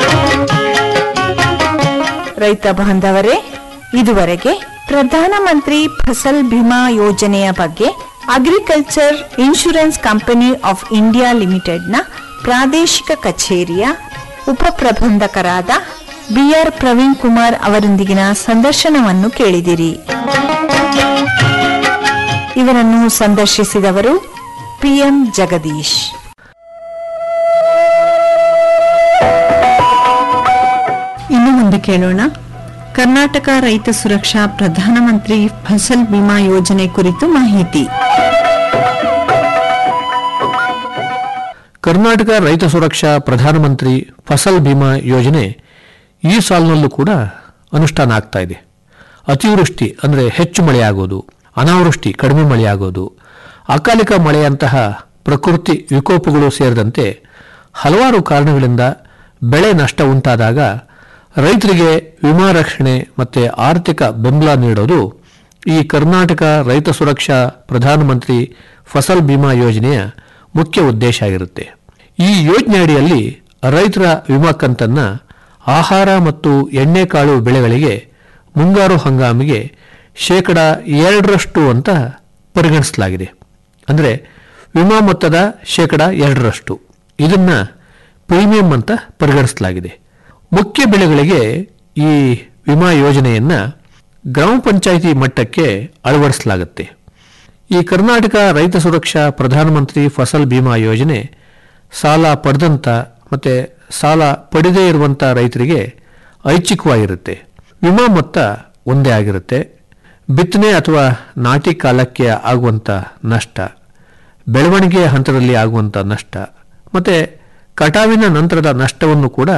ರೈತ ಬಾಂಧವರೇ ಇದುವರೆಗೆ ಪ್ರಧಾನಮಂತ್ರಿ ಫಸಲ್ ಬಿಮಾ ಯೋಜನೆಯ ಬಗ್ಗೆ agriculture insurance company of India ಲಿಮಿಟೆಡ್ನ ಪ್ರಾದೇಶಿಕ ಕಚೇರಿಯ ಉಪಪ್ರಬಂಧಕರಾದ ಬಿಆರ್ ಪ್ರವೀಣ್ ಕುಮಾರ್ ಅವರೊಂದಿಗಿನ ಸಂದರ್ಶನವನ್ನು ಕೇಳಿದಿರಿ ಇವರನ್ನು ಸಂದರ್ಶಿಸಿದವರು ಪಿಎಂ ಜಗದೀಶ್ ಇನ್ನು ಮುಂದೆ ಕೇಳೋಣ ಕರ್ನಾಟಕ ರೈತ ಸುರಕ್ಷಾ ಪ್ರಧಾನಮಂತ್ರಿ ಫಸಲ್ ಬಿಮಾ ಯೋಜನೆ ಕುರಿತು ಮಾಹಿತಿ ಕರ್ನಾಟಕ ರೈತ ಸುರಕ್ಷಾ ಪ್ರಧಾನಮಂತ್ರಿ ಫಸಲ್ ಬಿಮಾ ಯೋಜನೆ ಈ ಸಾಲಿನಲ್ಲೂ ಕೂಡ ಅನುಷ್ಠಾನ ಆಗ್ತಾ ಇದೆ ಅತಿವೃಷ್ಟಿ ಅಂದರೆ ಹೆಚ್ಚು ಮಳೆಯಾಗೋದು ಅನಾವೃಷ್ಟಿ ಕಡಿಮೆ ಮಳೆಯಾಗೋದು ಅಕಾಲಿಕ ಮಳೆಯಂತಹ ಪ್ರಕೃತಿ ವಿಕೋಪಗಳು ಸೇರಿದಂತೆ ಹಲವಾರು ಕಾರಣಗಳಿಂದ ಬೆಳೆ ನಷ್ಟ ಉಂಟಾದಾಗ ರೈತರಿಗೆ ವಿಮಾ ರಕ್ಷಣೆ ಮತ್ತು ಆರ್ಥಿಕ ಬೆಂಬಲ ನೀಡೋದು ಈ ಕರ್ನಾಟಕ ರೈತ ಸುರಕ್ಷಾ ಪ್ರಧಾನಮಂತ್ರಿ ಫಸಲ್ ಬಿಮಾ ಯೋಜನೆಯ ಮುಖ್ಯ ಉದ್ದೇಶ ಆಗಿರುತ್ತೆ ಈ ಯೋಜನೆ ಅಡಿಯಲ್ಲಿ ರೈತರ ವಿಮಾ ಕಂತನ್ನ ಆಹಾರ ಮತ್ತು ಎಣ್ಣೆಕಾಳು ಬೆಳೆಗಳಿಗೆ ಮುಂಗಾರು ಹಂಗಾಮಿಗೆ ಶೇಕಡ ಎರಡರಷ್ಟು ಅಂತ ಪರಿಗಣಿಸಲಾಗಿದೆ ಅಂದರೆ ವಿಮಾ ಮೊತ್ತದ ಶೇಕಡ ಎರಡರಷ್ಟು ಇದನ್ನ ಪ್ರೀಮಿಯಂ ಅಂತ ಪರಿಗಣಿಸಲಾಗಿದೆ ಮುಖ್ಯ ಬೆಳೆಗಳಿಗೆ ಈ ವಿಮಾ ಯೋಜನೆಯನ್ನ ಗ್ರಾಮ ಪಂಚಾಯಿತಿ ಮಟ್ಟಕ್ಕೆ ಅಳವಡಿಸಲಾಗುತ್ತೆ ಈ ಕರ್ನಾಟಕ ರೈತ ಸುರಕ್ಷಾ ಪ್ರಧಾನಮಂತ್ರಿ ಫಸಲ್ ಬಿಮಾ ಯೋಜನೆ ಸಾಲ ಪಡೆದಂತ ಮತ್ತೆ ಸಾಲ ಪಡೆದೇ ಇರುವಂತ ರೈತರಿಗೆ ಐಚ್ಛಿಕವಾಗಿರುತ್ತೆ ವಿಮಾ ಮೊತ್ತ ಒಂದೇ ಆಗಿರುತ್ತೆ ಬಿತ್ತನೆ ಅಥವಾ ನಾಟಿ ಕಾಲಕ್ಕೆ ಆಗುವಂತ ನಷ್ಟ ಬೆಳವಣಿಗೆ ಹಂತದಲ್ಲಿ ಆಗುವಂತ ನಷ್ಟ ಮತ್ತೆ ಕಟಾವಿನ ನಂತರದ ನಷ್ಟವನ್ನು ಕೂಡ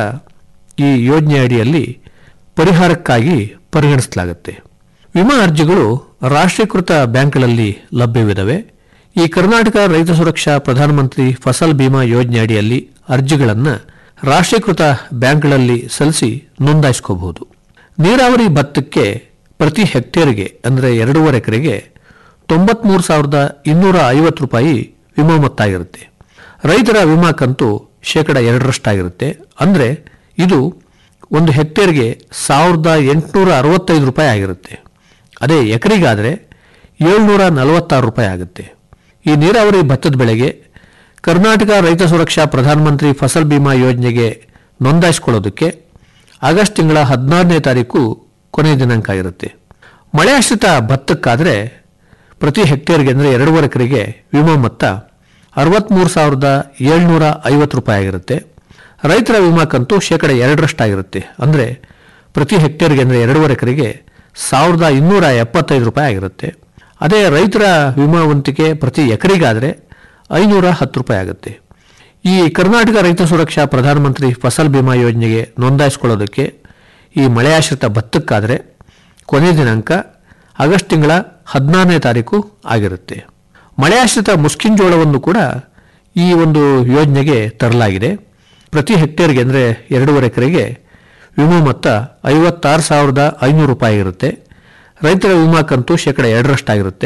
ಈ ಯೋಜನೆ ಅಡಿಯಲ್ಲಿ ಪರಿಹಾರಕ್ಕಾಗಿ ಪರಿಗಣಿಸಲಾಗುತ್ತೆ ವಿಮಾ ಅರ್ಜಿಗಳು ರಾಷ್ಟ್ರೀಕೃತ ಬ್ಯಾಂಕ್ಗಳಲ್ಲಿ ಲಭ್ಯವಿದವೆ ಈ ಕರ್ನಾಟಕ ರೈತ ಸುರಕ್ಷಾ ಪ್ರಧಾನಮಂತ್ರಿ ಫಸಲ್ ಬಿಮಾ ಯೋಜನೆ ಅಡಿಯಲ್ಲಿ ಅರ್ಜಿಗಳನ್ನು ರಾಷ್ಟ್ರೀಕೃತ ಬ್ಯಾಂಕ್ಗಳಲ್ಲಿ ಸಲ್ಲಿಸಿ ನೋಂದಾಯಿಸ್ಕೋಬಹುದು ನೀರಾವರಿ ಭತ್ತಕ್ಕೆ ಪ್ರತಿ ಹೆಕ್ಟೇರ್ಗೆ ಅಂದರೆ ಎರಡೂವರೆ ಎಕರೆಗೆ ತೊಂಬತ್ಮೂರು ಸಾವಿರದ ಇನ್ನೂರ ಐವತ್ತು ರೂಪಾಯಿ ವಿಮಾ ಮೊತ್ತ ಆಗಿರುತ್ತೆ ರೈತರ ವಿಮಾ ಕಂತು ಶೇಕಡ ಎರಡರಷ್ಟಾಗಿರುತ್ತೆ ಅಂದರೆ ಇದು ಒಂದು ಹೆಕ್ಟೇರ್ಗೆ ಸಾವಿರದ ಎಂಟುನೂರ ಅರವತ್ತೈದು ರೂಪಾಯಿ ಆಗಿರುತ್ತೆ ಅದೇ ಎಕರೆಗಾದರೆ ಏಳ್ನೂರ ನಲವತ್ತಾರು ರೂಪಾಯಿ ಆಗುತ್ತೆ ಈ ನೀರಾವರಿ ಭತ್ತದ ಬೆಳೆಗೆ ಕರ್ನಾಟಕ ರೈತ ಸುರಕ್ಷಾ ಪ್ರಧಾನಮಂತ್ರಿ ಫಸಲ್ ಬಿಮಾ ಯೋಜನೆಗೆ ನೋಂದಾಯಿಸಿಕೊಳ್ಳೋದಕ್ಕೆ ಆಗಸ್ಟ್ ತಿಂಗಳ ಹದಿನಾರನೇ ತಾರೀಕು ಕೊನೆಯ ದಿನಾಂಕ ಇರುತ್ತೆ ಮಳೆ ಆಶ್ರಿತ ಭತ್ತಕ್ಕಾದರೆ ಪ್ರತಿ ಹೆಕ್ಟೇರ್ಗೆ ಅಂದರೆ ಎರಡೂವರೆ ಎಕರೆಗೆ ವಿಮಾ ಮೊತ್ತ ಅರವತ್ತ್ಮೂರು ಸಾವಿರದ ಏಳ್ನೂರ ಐವತ್ತು ರೂಪಾಯಿ ಆಗಿರುತ್ತೆ ರೈತರ ವಿಮಾ ಕಂತು ಶೇಕಡ ಎರಡರಷ್ಟಾಗಿರುತ್ತೆ ಅಂದರೆ ಪ್ರತಿ ಹೆಕ್ಟೇರ್ಗೆ ಅಂದರೆ ಎರಡೂವರೆ ಎಕರೆಗೆ ಸಾವಿರದ ಇನ್ನೂರ ಎಪ್ಪತ್ತೈದು ರೂಪಾಯಿ ಆಗಿರುತ್ತೆ ಅದೇ ರೈತರ ವಿಮಾ ವಂತಿಕೆ ಪ್ರತಿ ಎಕರೆಗಾದರೆ ಐನೂರ ಹತ್ತು ರೂಪಾಯಿ ಆಗುತ್ತೆ ಈ ಕರ್ನಾಟಕ ರೈತ ಸುರಕ್ಷಾ ಪ್ರಧಾನಮಂತ್ರಿ ಫಸಲ್ ಬಿಮಾ ಯೋಜನೆಗೆ ನೋಂದಾಯಿಸಿಕೊಳ್ಳೋದಕ್ಕೆ ಈ ಮಳೆಯಾಶ್ರಿತ ಭತ್ತಕ್ಕಾದರೆ ಕೊನೆ ದಿನಾಂಕ ಆಗಸ್ಟ್ ತಿಂಗಳ ಹದಿನಾರನೇ ತಾರೀಕು ಆಗಿರುತ್ತೆ ಮಳೆಯಾಶ್ರಿತ ಮುಸ್ಕಿನ್ ಜೋಳವನ್ನು ಕೂಡ ಈ ಒಂದು ಯೋಜನೆಗೆ ತರಲಾಗಿದೆ ಪ್ರತಿ ಹೆಕ್ಟೇರ್ಗೆ ಅಂದರೆ ಎರಡೂವರೆ ಎಕರೆಗೆ ವಿಮಾ ಮೊತ್ತ ಐವತ್ತಾರು ಸಾವಿರದ ಐನೂರು ರೂಪಾಯಿ ಇರುತ್ತೆ ರೈತರ ವಿಮಾ ಕಂತು ಶೇಕಡ ಎರಡರಷ್ಟಾಗಿರುತ್ತೆ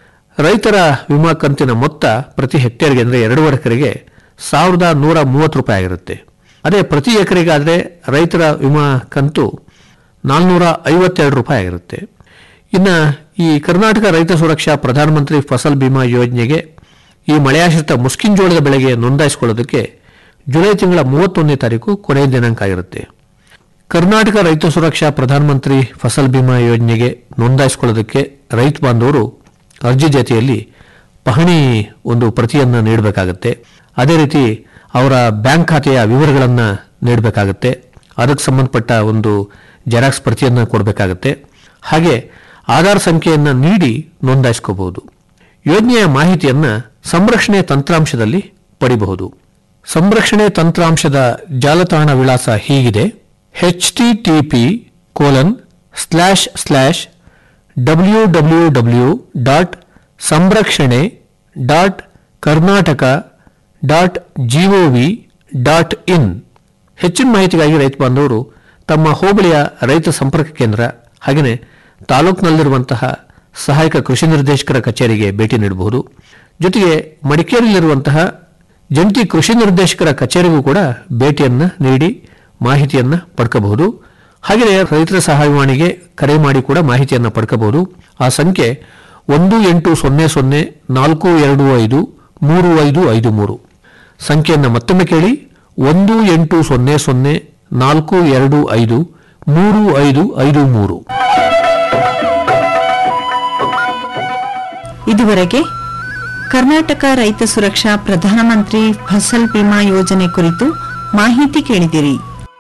ರೈತರ ವಿಮಾ ಕಂತಿನ ಮೊತ್ತ ಪ್ರತಿ ಹೆಕ್ಟೇರ್ಗೆ ಅಂದರೆ ಎರಡೂವರೆ ಎಕರೆಗೆ ಸಾವಿರದ ನೂರ ಮೂವತ್ತು ರೂಪಾಯಿ ಆಗಿರುತ್ತೆ ಅದೇ ಪ್ರತಿ ಎಕರೆಗಾದರೆ ರೈತರ ವಿಮಾ ಕಂತು ನಾಲ್ನೂರ ಐವತ್ತೆರಡು ರೂಪಾಯಿ ಆಗಿರುತ್ತೆ ಇನ್ನು ಈ ಕರ್ನಾಟಕ ರೈತ ಸುರಕ್ಷಾ ಪ್ರಧಾನಮಂತ್ರಿ ಫಸಲ್ ಬಿಮಾ ಯೋಜನೆಗೆ ಈ ಮಳೆಯಾಶ್ರಿತ ಮುಸ್ಕಿನ್ ಜೋಳದ ಬೆಳೆಗೆ ನೋಂದಾಯಿಸಿಕೊಳ್ಳೋದಕ್ಕೆ ಜುಲೈ ತಿಂಗಳ ಮೂವತ್ತೊಂದನೇ ತಾರೀಕು ಕೊನೆಯ ದಿನಾಂಕ ಆಗಿರುತ್ತೆ ಕರ್ನಾಟಕ ರೈತ ಸುರಕ್ಷಾ ಪ್ರಧಾನಮಂತ್ರಿ ಫಸಲ್ ಬಿಮಾ ಯೋಜನೆಗೆ ನೋಂದಾಯಿಸಿಕೊಳ್ಳೋದಕ್ಕೆ ರೈತ ಬಾಂಧವರು ಅರ್ಜಿ ಜೊತೆಯಲ್ಲಿ ಪಹಣಿ ಒಂದು ಪ್ರತಿಯನ್ನು ನೀಡಬೇಕಾಗತ್ತೆ ಅದೇ ರೀತಿ ಅವರ ಬ್ಯಾಂಕ್ ಖಾತೆಯ ವಿವರಗಳನ್ನು ನೀಡಬೇಕಾಗತ್ತೆ ಅದಕ್ಕೆ ಸಂಬಂಧಪಟ್ಟ ಒಂದು ಜೆರಾಕ್ಸ್ ಪ್ರತಿಯನ್ನು ಕೊಡಬೇಕಾಗತ್ತೆ ಹಾಗೆ ಆಧಾರ್ ಸಂಖ್ಯೆಯನ್ನು ನೀಡಿ ನೋಂದಾಯಿಸ್ಕೋಬಹುದು ಯೋಜನೆಯ ಮಾಹಿತಿಯನ್ನು ಸಂರಕ್ಷಣೆ ತಂತ್ರಾಂಶದಲ್ಲಿ ಪಡಿಬಹುದು ಸಂರಕ್ಷಣೆ ತಂತ್ರಾಂಶದ ಜಾಲತಾಣ ವಿಳಾಸ ಹೀಗಿದೆ H T T P colon slash slash W W W dot ಸಂರಕ್ಷಣೆ dot Karnataka dot gov dot in ಹೆಚ್ಚಿನ ಮಾಹಿತಿಗಾಗಿ ರೈತ ಬಾಂಧವರು ತಮ್ಮ ಹೋಬಳಿಯ ರೈತ ಸಂಪರ್ಕ ಕೇಂದ್ರ ಹಾಗೆಯೇ ತಾಲೂಕಿನಲ್ಲಿರುವಂತಹ ಸಹಾಯಕ ಕೃಷಿ ನಿರ್ದೇಶಕರ ಕಚೇರಿಗೆ ಭೇಟಿ ನೀಡಬಹುದು ಜೊತೆಗೆ ಮಡಿಕೇರಿಯಲ್ಲಿರುವಂತಹ ಜಂಟಿ ಕೃಷಿ ನಿರ್ದೇಶಕರ ಕಚೇರಿಗೂ ಕೂಡ ಭೇಟಿಯನ್ನು ನೀಡಿ ಮಾಹಿತಿಯನ್ನು ಪಡ್ಕಬಹುದು ಹಾಗೆಯೇ ರೈತರ ಸಹಾಯವಾಣಿಗೆ ಕರೆ ಮಾಡಿ ಕೂಡ ಮಾಹಿತಿಯನ್ನು ಪಡ್ಕಬಹುದು ಆ ಸಂಖ್ಯೆ ಒಂದು ಎಂಟು ಸೊನ್ನೆ ಸೊನ್ನೆ ನಾಲ್ಕು ಎರಡು ಐದು ಮೂರು ಐದು ಐದು ಮೂರು ಸಂಖ್ಯೆಯನ್ನು ಮತ್ತೊಮ್ಮೆ ಕೇಳಿ ಒಂದು ಎಂಟು ಸೊನ್ನೆ ಸೊನ್ನೆ ನಾಲ್ಕು ಎರಡು ಐದು ಮೂರು ಐದು ಐದು ಮೂರು ಇದುವರೆಗೆ ಕರ್ನಾಟಕ ರೈತ ಸುರಕ್ಷಾ ಪ್ರಧಾನಮಂತ್ರಿ ಫಸಲ್ ಬಿಮಾ ಯೋಜನೆ ಕುರಿತು ಮಾಹಿತಿ ಕೇಳಿದಿರಿ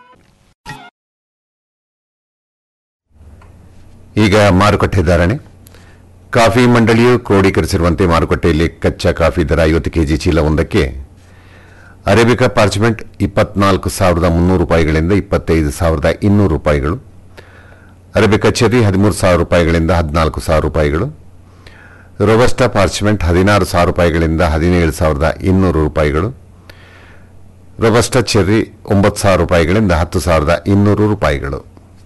ಈಗ ಮಾರುಕಟ್ಟೆ ಧಾರಣೆ ಕಾಫಿ ಮಂಡಳಿಯು ಕ್ರೋಢೀಕರಿಸಿರುವಂತೆ ಮಾರುಕಟ್ಟೆಯಲ್ಲಿ ಕಚ್ಚಾ ಕಾಫಿ ದರ ಐವತ್ತು ಕೆಜಿ ಚೀಲ ಒಂದಕ್ಕೆ ಅರೇಬಿಕಾ ಪಾರ್ಚ್ಮೆಂಟ್ ಇಪ್ಪತ್ನಾಲ್ಕು ಸಾವಿರದ ಮುನ್ನೂರು ರೂಪಾಯಿಗಳಿಂದ ಇಪ್ಪತ್ತೈದು ಸಾವಿರದ ಇನ್ನೂರು ರೂಪಾಯಿಗಳು ಅರೇಬಿಕಾ ಚೆರ್ರಿ ಹದಿಮೂರು ಸಾವಿರ ರೂಪಾಯಿಗಳಿಂದ ಹದಿನಾಲ್ಕು ಸಾವಿರ ರೂಪಾಯಿಗಳು ರೋಬಸ್ಟಾ ಪಾರ್ಚ್ಮೆಂಟ್ ಹದಿನಾರು ಸಾವಿರ ರೂಪಾಯಿಗಳಿಂದ ಹದಿನೇಳು ಸಾವಿರದ ಇನ್ನೂರು ರೂಪಾಯಿಗಳು ರೋಬಸ್ಟಾ ಚೆರ್ರಿ ಒಂಬತ್ತು ಸಾವಿರ ರೂಪಾಯಿಗಳಿಂದ ಹತ್ತು ಸಾವಿರದ ಇನ್ನೂರು ರೂಪಾಯಿಗಳು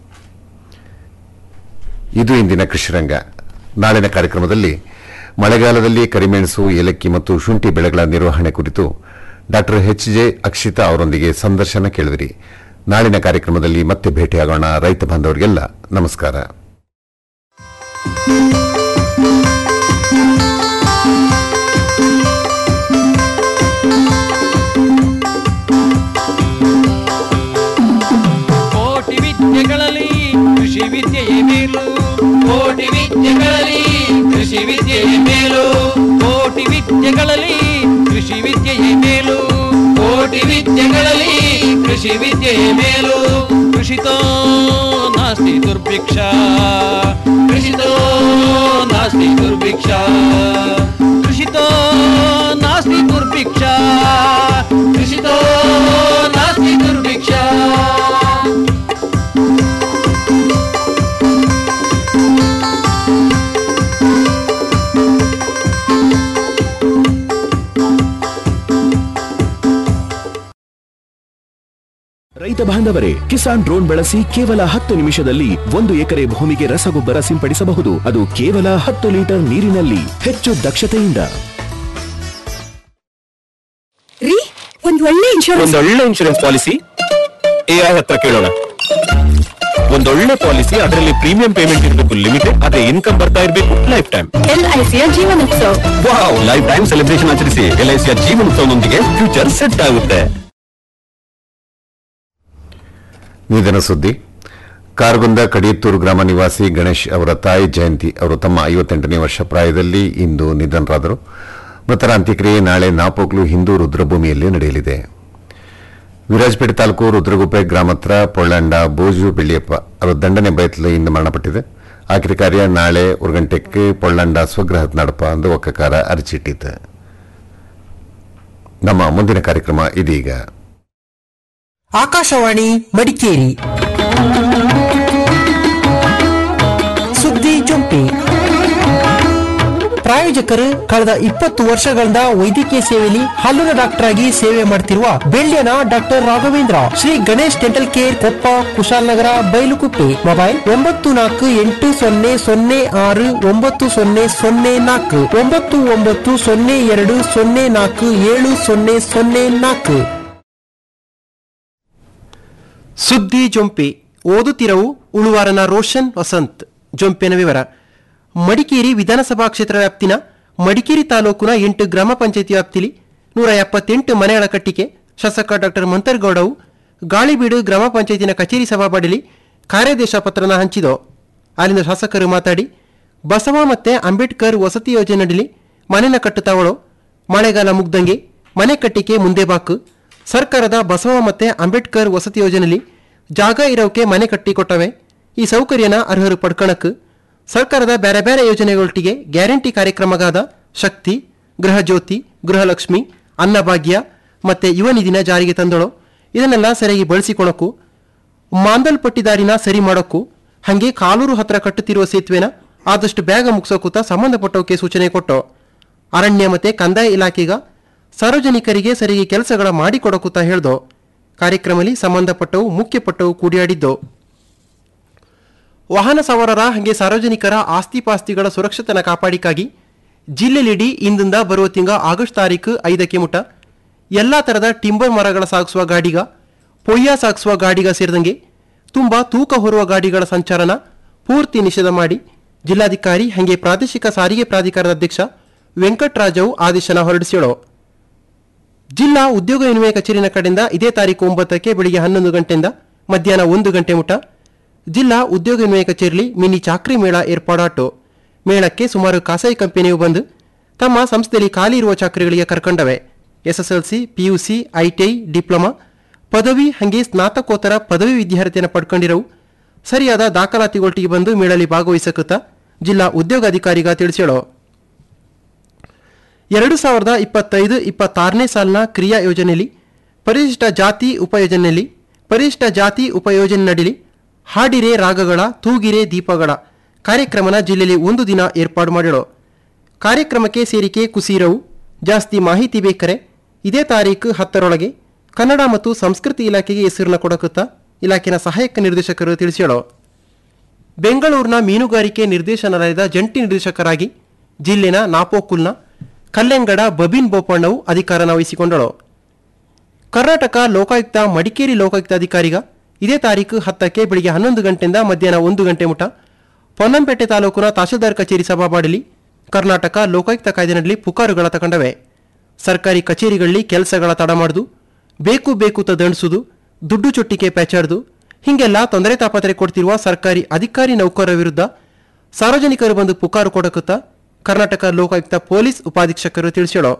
ಇದು ಇಂದಿನ ಕೃಷಿರಂಗ ನಾಳಿನ ಕಾರ್ಯಕ್ರಮದಲ್ಲಿ ಮಳೆಗಾಲದಲ್ಲಿ ಕರಿಮೆಣಸು ಏಲಕ್ಕಿ ಮತ್ತು ಶುಂಠಿ ಬೆಳೆಗಳ ನಿರ್ವಹಣೆ ಕುರಿತು ಡಾಕ್ಟರ್ ಎಚ್ ಜೆ ಅಕ್ಷಿತಾ ಅವರೊಂದಿಗೆ ಸಂದರ್ಶನ ಕೇಳಿದಿರಿ ನಾಳಿನ ಕಾರ್ಯಕ್ರಮದಲ್ಲಿ ಮತ್ತೆ ಭೇಟಿಯಾಗೋಣ ರೈತ ಬಾಂಧವರಿಗೆಲ್ಲ ನಮಸ್ಕಾರ ಕೋಟಿ ವಿದ್ಯೆಗಳಲ್ಲಿ ಕೃಷಿ ವಿದ್ಯೆಯೇ ಮೇಲು ಕೋಟಿ ವಿದ್ಯೆಗಳಲ್ಲಿ ಕೃಷಿ ವಿದ್ಯೆಯೇ ಮೇಲು ಕೋಟಿ ವಿದ್ಯೆಗಳಲ್ಲಿ ಕೃಷಿ ವಿದ್ಯೆಯೇ ಮೇಲು ಕೋಟಿ ವಿದ್ಯೆಗಳಲ್ಲಿ ಕೃಷಿ ವಿದ್ಯೆಯೇ ಮೇಲು ಕೃಷಿತೋ ನಾಸ್ತಿ ದುರ್ಭಿಕ್ಷ ಕೃಷಿತೋ ನಾಸ್ತಿ ದುರ್ಭಿಕ್ಷ ಕೃಷಿತೋ ನಾಸ್ತಿ ದುರ್ಭಿಕ್ಷ ಕೃಷಿತೋ ನಾಸ್ತಿ ದುರ್ಭಿಕ್ಷ ರೈತ ಬಾಂಧವರೇ ಕಿಸಾನ್ ಡ್ರೋನ್ ಬಳಸಿ ಕೇವಲ ಹತ್ತು ನಿಮಿಷದಲ್ಲಿ ಒಂದು ಎಕರೆ ಭೂಮಿಗೆ ರಸಗೊಬ್ಬರ ಸಿಂಪಡಿಸಬಹುದು ಅದು ಕೇವಲ ಹತ್ತು ಲೀಟರ್ ನೀರಿನಲ್ಲಿ ಹೆಚ್ಚು ದಕ್ಷತೆಯಿಂದ ರೀ ಒಂದ್ ಒಳ್ಳೆ ಇನ್ಶೂರೆನ್ಸ್ ಒಂದೊಳ್ಳೆ ಇನ್ಶೂರೆನ್ಸ್ ಪಾಲಿಸಿ ಎಐ ಹತ್ರ ಕೇಳೋಣ ಒಂದೊಳ್ಳೆ ಪಾಲಿಸಿ ಅದರಲ್ಲಿ ಪ್ರೀಮಿಯಂ ಪೇಮೆಂಟ್ ಇರಬೇಕು ಲಿಮಿಟೆಡ್ ಅದೇ ಇನ್ಕಮ್ ಬರ್ತಾ ಇರಬೇಕು ಲೈಫ್ ಟೈಮ್ ಎಲ್ಐಸಿಯ ಜೀವನೋತ್ಸವ ವಾವ್ ಲೈಫ್ ಟೈಮ್ ಸೆಲೆಬ್ರೇಷನ್ ಆಚರಿಸಿ ಎಲ್ಐಸಿಯ ಜೀವನೋತ್ಸವದೊಂದಿಗೆ ಫ್ಯೂಚರ್ ಸೆಟ್ ಆಗುತ್ತೆ ನಿಧನ ಸುದ್ದಿ ಕಾರಗುಂದ ಕಡಿಯತ್ತೂರು ಗ್ರಾಮ ನಿವಾಸಿ ಗಣೇಶ್ ಅವರ ತಾಯಿ ಜಯಂತಿ ಅವರು ತಮ್ಮ ಐವತ್ತೆಂಟನೇ ವರ್ಷ ಪ್ರಾಯದಲ್ಲಿ ಇಂದು ನಿಧನರಾದರು ಮೃತರ ಅಂತ್ಯಕ್ರಿಯೆ ನಾಳೆ ನಾಪೋಕ್ಲು ಹಿಂದೂ ರುದ್ರಭೂಮಿಯಲ್ಲಿ ನಡೆಯಲಿದೆ ವಿರಾಜಪೇಟೆ ತಾಲೂಕು ರುದ್ರಗುಪ್ಪೆ ಗ್ರಾಮತ್ರ ಪೊಳ್ಳಂಡ ಬೋಜು ಬೆಳ್ಳಿಯಪ್ಪ ಅವರ ದಂಡನೆ ಬಯತಲೆಯಿಂದ ಮರಣಪಟ್ಟಿದೆ ಆಖರಿ ಕಾರ್ಯ ನಾಳೆ ஒரு ಗಂಟೆಗೆ ಪೊಳ್ಳಂಡ ಸ್ವಗ್ರಹ ನಡಪ ಎಂದು ಒಕ್ಕಕಾರ ಅರಚಿಟ್ಟಿತು ನಮ್ಮ ಮುಂದಿನ ಕಾರ್ಯಕ್ರಮ ಇದೀಗ ಆಕಾಶವಾಣಿ ಮಡಿಕೇರಿ ಸುದ್ದಿ ಜೊಂಪಿ ಪ್ರಾಯೋಜಕರು ಕಳೆದ ಇಪ್ಪತ್ತು ವರ್ಷಗಳಿಂದ ವೈದ್ಯಕೀಯ ಸೇವೆಯಲ್ಲಿ ಹಲ್ಲುನ ಡಾಕ್ಟರ್ ಆಗಿ ಸೇವೆ ಮಾಡ್ತಿರುವ ಬೆಳ್ಳಿಯನ doctor Raghavendra Shri Ganesh dental care Koppa Kushalnagar Bylakuppe mobile ಒಂಬತ್ತು ನಾಲ್ಕು ಎಂಟು ಸೊನ್ನೆ ಸೊನ್ನೆ ಆರು ಒಂಬತ್ತು ಸೊನ್ನೆ ಸೊನ್ನೆ ನಾಲ್ಕು ಒಂಬತ್ತು ಒಂಬತ್ತು ಸೊನ್ನೆ ಎರಡು ಸೊನ್ನೆ ನಾಲ್ಕು ಏಳು ಸೊನ್ನೆ ಸೊನ್ನೆ ನಾಲ್ಕು ಸುದ್ದಿ ಜೊಂಪೆ ಓದುತ್ತಿರವು ಉಳುವಾರನ ರೋಷನ್ ವಸಂತ್ ಜೊಂಪೆನ ವಿವರ ಮಡಿಕೇರಿ ವಿಧಾನಸಭಾ ಕ್ಷೇತ್ರ ವ್ಯಾಪ್ತಿನ ಮಡಿಕೇರಿ ತಾಲೂಕಿನ ಎಂಟು ಗ್ರಾಮ ಪಂಚಾಯತಿ ವ್ಯಾಪ್ತಿಲಿ ನೂರ ಎಪ್ಪತ್ತೆಂಟು ಮನೆಗಳ ಕಟ್ಟಿಗೆ ಶಾಸಕ ಡಾಕ್ಟರ್ ಮಂತರ್ಗೌಡವು ಗಾಳಿಬೀಡು ಗ್ರಾಮ ಪಂಚಾಯತಿನ ಕಚೇರಿ ಸಭಾಪಡಿಲಿ ಕಾರ್ಯಾದೇಶ ಪತ್ರನ ಹಂಚಿದೋ ಅಲ್ಲಿಂದ ಶಾಸಕರು ಮಾತಾಡಿ ಬಸವ ಮತ್ತೆ ಅಂಬೇಡ್ಕರ್ ವಸತಿ ಯೋಜನೆಯಲ್ಲಿ ಮನೆನ ಕಟ್ಟುತ್ತಾವಳೋ ಮಳೆಗಾಲ ಮುಗ್ದಂಗೆ ಮನೆ ಕಟ್ಟಿಕೆ ಮುಂದೆ ಬಾಕು ಸರ್ಕಾರದ ಬಸವ ಮತ್ತೆ ಅಂಬೇಡ್ಕರ್ ವಸತಿ ಯೋಜನೆಯಲ್ಲಿ ಜಾಗ ಇರೋಕೆ ಮನೆ ಕಟ್ಟಿ ಕೊಟ್ಟವೆ ಈ ಸೌಕರ್ಯನ ಅರ್ಹರು ಪಡ್ಕಣಕ್ ಸರ್ಕಾರದ ಬೇರೆ ಬೇರೆ ಯೋಜನೆಗಳೊಟ್ಟಿಗೆ ಗ್ಯಾರಂಟಿ ಕಾರ್ಯಕ್ರಮಗಾದ ಶಕ್ತಿ ಗೃಹ ಜ್ಯೋತಿ ಗೃಹಲಕ್ಷ್ಮಿ ಅನ್ನಭಾಗ್ಯ ಮತ್ತೆ ಯುವ ನಿಧಿನ ಜಾರಿಗೆ ತಂದಳು ಇದನ್ನೆಲ್ಲ ಸರಿಯಾಗಿ ಬಳಸಿಕೊಳಕು ಮಾಂದಲ್ಪಟ್ಟಿ ದಾರಿನ ಸರಿ ಮಾಡೋಕ್ಕೂ ಹಾಗೆ ಕಾಲೂರು ಹತ್ರ ಕಟ್ಟುತ್ತಿರುವ ಸೇತುವೆನ ಆದಷ್ಟು ಬೇಗ ಮುಗಿಸೋಕೂತ ಸಂಬಂಧಪಟ್ಟವಕ್ಕೆ ಸೂಚನೆ ಕೊಟ್ಟು ಅರಣ್ಯ ಮತ್ತೆ ಕಂದಾಯ ಇಲಾಖೆಗ ಸಾರ್ವಜನಿಕರಿಗೆ ಸರಿಗೆ ಕೆಲಸಗಳ ಮಾಡಿಕೊಡಕೂತ ಹೇಳ್ದೋ ಕಾರ್ಯಕ್ರಮದಲ್ಲಿ ಸಂಬಂಧಪಟ್ಟವು ಮುಖ್ಯಪಟ್ಟವು ಕೂಡಿಯಾಡಿದ್ದೋ ವಾಹನ ಸವಾರರ ಹಾಗೆ ಸಾರ್ವಜನಿಕರ ಆಸ್ತಿ ಪಾಸ್ತಿಗಳ ಸುರಕ್ಷತೆನ ಕಾಪಾಡಿಕಾಗಿ ಜಿಲ್ಲೆಲಿಡೀ ಇಂದಿಂದ ಬರುವ ತಿಂಗ ಆಗಸ್ಟ್ ತಾರೀಕು ಐದಕ್ಕೆ ಮುಟ ಎಲ್ಲ ಥರದ ಟಿಂಬರ್ ಮರಗಳ ಸಾಗಿಸುವ ಗಾಡಿಗ ಪೊಯ್ಯ ಸಾಗಿಸುವ ಗಾಡಿಗ ಸೇರಿದಂಗೆ ತುಂಬ ತೂಕ ಹೊರುವ ಗಾಡಿಗಳ ಸಂಚಾರನ ಪೂರ್ತಿ ನಿಷೇಧ ಮಾಡಿ ಜಿಲ್ಲಾಧಿಕಾರಿ ಹಾಗೆ ಪ್ರಾದೇಶಿಕ ಸಾರಿಗೆ ಪ್ರಾಧಿಕಾರದ ಅಧ್ಯಕ್ಷ ವೆಂಕಟರಾಜವು ಆದೇಶನ ಹೊರಡಿಸಿಳೋ ಜಿಲ್ಲಾ ಉದ್ಯೋಗ ವಿನಿಮಯ ಕಚೇರಿನ ಕಡೆಯಿಂದ ಇದೇ ತಾರೀಕು ಒಂಬತ್ತಕ್ಕೆ ಬೆಳಿಗ್ಗೆ ಹನ್ನೊಂದು ಗಂಟೆಯಿಂದ ಮಧ್ಯಾಹ್ನ ಒಂದು ಗಂಟೆ ಮುಟ ಜಿಲ್ಲಾ ಉದ್ಯೋಗ ವಿನಿಮಯ ಕಚೇರಿಯಲ್ಲಿ ಮಿನಿ ಚಾಕ್ರಿ ಮೇಳ ಏರ್ಪಾಡಾಟು ಮೇಳಕ್ಕೆ ಸುಮಾರು ಖಾಸಗಿ ಕಂಪನಿಯು ಬಂದು ತಮ್ಮ ಸಂಸ್ಥೆಯಲ್ಲಿ ಖಾಲಿ ಇರುವ ಚಾಕರಿಗಳಿಗೆ ಕರ್ಕೊಂಡವೆ ಎಸ್ಎಸ್ಎಲ್ಸಿ ಪಿಯುಸಿ ಐಟಿಐ ಡಿಪ್ಲೊಮಾ ಪದವಿ ಹಂಗೆ ಸ್ನಾತಕೋತ್ತರ ಪದವಿ ವಿದ್ಯಾರ್ಥಿಯನ್ನು ಪಡ್ಕೊಂಡಿರವು ಸರಿಯಾದ ದಾಖಲಾತಿಗೊಟ್ಟಿಗೆ ಬಂದು ಮೇಳಲ್ಲಿ ಭಾಗವಹಿಸಕುತ್ತ ಜಿಲ್ಲಾ ಉದ್ಯೋಗಾಧಿಕಾರಿಗ ತಿಳಿಸ್ಯಾಳೋ ಎರಡು ಸಾವಿರದ ಇಪ್ಪತ್ತೈದು ಇಪ್ಪತ್ತಾರನೇ ಸಾಲಿನ ಕ್ರಿಯಾ ಯೋಜನೆಯಲ್ಲಿ ಪರಿಶಿಷ್ಟ ಜಾತಿ ಉಪಯೋಜನೆಯಲ್ಲಿ ಪರಿಶಿಷ್ಟ ಜಾತಿ ಉಪಯೋಜನೆ ನಡಿಲಿ ಹಾಡಿರೆ ರಾಗಗಳ ತೂಗಿರೆ ದೀಪಗಳ ಕಾರ್ಯಕ್ರಮನ ಜಿಲ್ಲೆಯಲ್ಲಿ ಒಂದು ದಿನ ಏರ್ಪಾಡು ಮಾಡಿಳೋ ಕಾರ್ಯಕ್ರಮಕ್ಕೆ ಸೇರಿಕೆ ಕುಸೀರವು ಜಾಸ್ತಿ ಮಾಹಿತಿ ಬೇಕಾರೆ ಇದೇ ತಾರೀಕು ಹತ್ತರೊಳಗೆ ಕನ್ನಡ ಮತ್ತು ಸಂಸ್ಕೃತಿ ಇಲಾಖೆಗೆ ಹೆಸರನ್ನ ಕೊಡಕುತ್ತಾ ಇಲಾಖೆನ ಸಹಾಯಕ ನಿರ್ದೇಶಕರು ತಿಳಿಸ್ಯಾಳೋ ಬೆಂಗಳೂರಿನ ಮೀನುಗಾರಿಕೆ ನಿರ್ದೇಶನಾಲಯದ ಜಂಟಿ ನಿರ್ದೇಶಕರಾಗಿ ಜಿಲ್ಲೆನ ನಾಪೋಕುಲ್ನ ಕಲ್ಲೆಂಗಡ ಬಬಿನ್ ಬೋಪಣ್ಣವು ಅಧಿಕಾರನ ವಹಿಸಿಕೊಂಡಳು ಕರ್ನಾಟಕ ಲೋಕಾಯುಕ್ತ ಮಡಿಕೇರಿ ಲೋಕಾಯುಕ್ತ ಅಧಿಕಾರಿಗ ಇದೇ ತಾರೀಕು ಹತ್ತಕ್ಕೆ ಬೆಳಿಗ್ಗೆ ಹನ್ನೊಂದು ಗಂಟೆಯಿಂದ ಮಧ್ಯಾಹ್ನ ಒಂದು ಗಂಟೆ ಮುಟ ಪೊನ್ನಂಪೇಟೆ ತಾಲೂಕಿನ ತಹಶೀಲ್ದಾರ್ ಕಚೇರಿ ಸಭಾಬಾಡಲಿ ಕರ್ನಾಟಕ ಲೋಕಾಯುಕ್ತ ಕಾಯ್ದೆನಲ್ಲಿ ಪುಕಾರುಗಳ ತಗೊಂಡವೆ ಸರ್ಕಾರಿ ಕಚೇರಿಗಳಲ್ಲಿ ಕೆಲಸಗಳ ತಡ ಮಾಡುದು ಬೇಕು ಬೇಕು ತ ದಂಡಿಸುದು ದುಡ್ಡು ಚೊಟ್ಟಿಗೆ ಪೆಚಾಡ್ದು ಹಿಂಗೆಲ್ಲ ತೊಂದರೆ ತಾಪತ್ರೆ ಕೊಡ್ತಿರುವ ಸರ್ಕಾರಿ ಅಧಿಕಾರಿ ನೌಕರರ ವಿರುದ್ಧ ಸಾರ್ವಜನಿಕರು ಬಂದು ಪುಕಾರು ಕೊಡಕುತ್ತಾ ಕರ್ನಾಟಕ ಲೋಕಾಯುಕ್ತ ಪೊಲೀಸ್ ಉಪಾಧೀಕ್ಷಕರು ತಿಳಿಸ್ಯಾಳೋ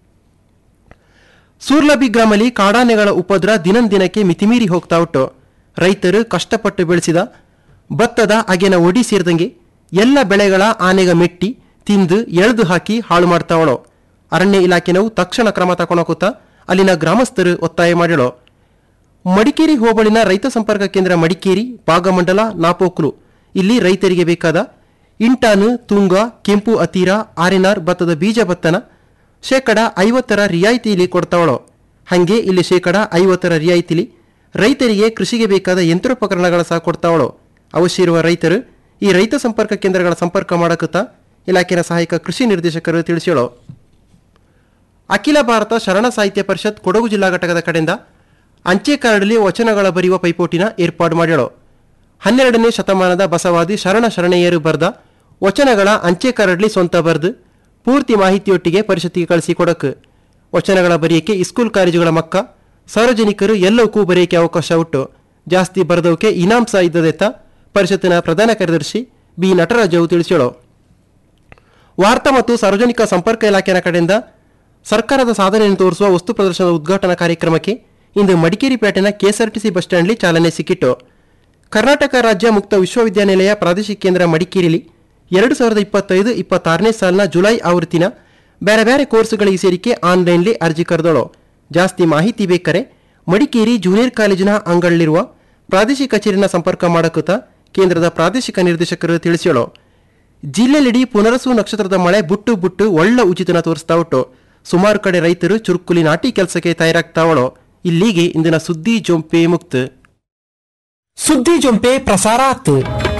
ಸೂರ್ಲಬಿ ಗ್ರಾಮಲ್ಲಿ ಕಾಡಾನೆಗಳ ಉಪದ್ರ ದಿನಂದಿನಕ್ಕೆ ಮಿತಿಮೀರಿ ಹೋಗ್ತಾ ಉಂಟು ರೈತರು ಕಷ್ಟಪಟ್ಟು ಬೆಳೆಸಿದ ಭತ್ತದ ಅಗೆನ ಒಡಿ ಸೇರಿದಂಗೆ ಎಲ್ಲ ಬೆಳೆಗಳ ಆನೆಗ ಮೆಟ್ಟಿ ತಿಂದು ಎಳೆದು ಹಾಕಿ ಹಾಳು ಮಾಡ್ತಾವಳೋ ಅರಣ್ಯ ಇಲಾಖೆನವು ತಕ್ಷಣ ಕ್ರಮ ತಗೊಳಕುತ್ತ ಅಲ್ಲಿನ ಗ್ರಾಮಸ್ಥರು ಒತ್ತಾಯ ಮಾಡಿಳೋ ಮಡಿಕೇರಿ ಹೋಬಳಿನ ರೈತ ಸಂಪರ್ಕ ಕೇಂದ್ರ ಮಡಿಕೇರಿ ಭಾಗಮಂಡಲ ನಾಪೋಕ್ಲು ಇಲ್ಲಿ ರೈತರಿಗೆ ಬೇಕಾದ ಇಂಟಾನು ತುಂಗ ಕೆಂಪು ಅತೀರ ಆರ್ಎನ್ಆರ್ ಭತ್ತದ ಬೀಜ ಭತ್ತನ ಶೇಕಡ ಐವತ್ತರ ರಿಯಾಯಿತಿಯಲ್ಲಿ ಕೊಡ್ತಾವಳೋ ಹಾಗೆ ಇಲ್ಲಿ ಶೇಕಡ ಐವತ್ತರ ರಿಯಾಯಿತಿಲಿ ರೈತರಿಗೆ ಕೃಷಿಗೆ ಬೇಕಾದ ಯಂತ್ರೋಪಕರಣಗಳ ಸಹ ಕೊಡ್ತಾವಳೋ ಅವಶ್ಯ ಇರುವ ರೈತರು ಈ ರೈತ ಸಂಪರ್ಕ ಕೇಂದ್ರಗಳ ಸಂಪರ್ಕ ಮಾಡಕುತ್ತಾ ಇಲಾಖೆಯ ಸಹಾಯಕ ಕೃಷಿ ನಿರ್ದೇಶಕರು ತಿಳಿಸ್ಯಾಳೋ ಅಖಿಲ ಭಾರತ ಶರಣ ಸಾಹಿತ್ಯ ಪರಿಷತ್ ಕೊಡಗು ಜಿಲ್ಲಾ ಘಟಕದ ಕಡೆಯಿಂದ ಅಂಚೆ ಕಾರ್ಡಲ್ಲಿ ವಚನಗಳ ಬರೆಯುವ ಪೈಪೋಟಿನ ಏರ್ಪಾಡು ಮಾಡ್ಯಾಳೋ ಹನ್ನೆರಡನೇ ಶತಮಾನದ ಬಸವಾದಿ ಶರಣ ಶರಣೆಯರು ಬರೆದ ವಚನಗಳ ಅಂಚೆ ಕಾರ್ಡಲ್ಲಿ ಸ್ವಂತ ಬರೆದು ಪೂರ್ತಿ ಮಾಹಿತಿಯೊಟ್ಟಿಗೆ ಪರಿಷತ್ತಿಗೆ ಕಳಿಸಿ ಕೊಡಕ್ಕೆ ವಚನಗಳ ಬರೆಯಕ್ಕೆ ಇಸ್ಕೂಲ್ ಕಾಲೇಜುಗಳ ಮಕ್ಕ ಸಾರ್ವಜನಿಕರು ಎಲ್ಲವಕ್ಕೂ ಬರೆಯಕ್ಕೆ ಅವಕಾಶ ಉಂಟು ಜಾಸ್ತಿ ಬರೆದವಕ್ಕೆ ಇನಾಮ್ ಸಹ ಇದ್ದದೆತ್ತ ಪರಿಷತ್ತಿನ ಪ್ರಧಾನ ಕಾರ್ಯದರ್ಶಿ ಬಿ ನಟರಾಜವು ತಿಳಿಸ್ಯಾಳೋ ವಾರ್ತಾ ಮತ್ತು ಸಾರ್ವಜನಿಕ ಸಂಪರ್ಕ ಇಲಾಖೆಯ ಕಡೆಯಿಂದ ಸರ್ಕಾರದ ಸಾಧನೆಯನ್ನು ತೋರಿಸುವ ವಸ್ತು ಪ್ರದರ್ಶನದ ಉದ್ಘಾಟನಾ ಕಾರ್ಯಕ್ರಮಕ್ಕೆ ಇಂದು ಮಡಿಕೇರಿ ಪೇಟೆನ ಕೆಎಸ್ಆರ್ಟಿಸಿ ಬಸ್ ಸ್ಟ್ಯಾಂಡ್ಲಿ ಚಾಲನೆ ಸಿಕ್ಕಿತ್ತು ಕರ್ನಾಟಕ ರಾಜ್ಯ ಮುಕ್ತ ವಿಶ್ವವಿದ್ಯಾನಿಲಯ ಪ್ರಾದೇಶಿಕ ಕೇಂದ್ರ ಮಡಿಕೇರಿಲಿ ಎರಡು ಸಾವಿರದ ಇಪ್ಪತ್ತೈದು ಇಪ್ಪತ್ತಾರನೇ ಸಾಲಿನ ಜುಲೈ ಆವೃತ್ತಿನ ಬೇರೆ ಬೇರೆ ಕೋರ್ಸ್ಗಳಿಗೆ ಸೇರಿಕೆ ಆನ್ಲೈನ್ಲಿ ಅರ್ಜಿ ಕರೆದಳು ಜಾಸ್ತಿ ಮಾಹಿತಿ ಬೇಕಾರೆ ಮಡಿಕೇರಿ ಜೂನಿಯರ್ ಕಾಲೇಜಿನ ಅಂಗಳಲ್ಲಿರುವ ಪ್ರಾದೇಶಿಕ ಕಚೇರಿನ ಸಂಪರ್ಕ ಮಾಡಕುತ್ತ ಕೇಂದ್ರದ ಪ್ರಾದೇಶಿಕ ನಿರ್ದೇಶಕರು ತಿಳಿಸ್ಯಾಳು ಜಿಲ್ಲೆಲಿಡೀ ಪುನರಸು ನಕ್ಷತ್ರದ ಮಳೆ ಬುಟ್ಟು ಬುಟ್ಟು ಒಳ್ಳೆ ಉಚಿತನ ತೋರಿಸ್ತಾ ಉಂಟು ಸುಮಾರು ಕಡೆ ರೈತರು ಚುರುಕುಲಿ ನಾಟಿ ಕೆಲಸಕ್ಕೆ ತಯಾರಾಗ್ತಾವಳೋ ಇಲ್ಲಿಗೆ ಇಂದಿನ ಸುದ್ದಿ ಜೊಂಪೆ ಮುಕ್ತ ಸುದ್ದಿ ಜೊಂಪೆ ಪ್ರಸಾರ ಆತು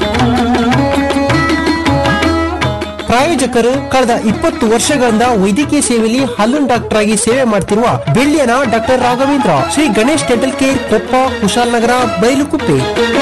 ಪ್ರಾಯೋಜಕರು ಕಳೆದ ಇಪ್ಪತ್ತು ವರ್ಷಗಳಿಂದ ವೈದ್ಯಕೀಯ ಸೇವೆಯಲ್ಲಿ ಹಲ್ಲುನ್ ಡಾಕ್ಟರ್ ಆಗಿ ಸೇವೆ ಮಾಡ್ತಿರುವ ಬೆಳ್ಳಿಯನ doctor Raghavendra Shri Ganesh dental care Koppa Kushalnagar Bylakuppe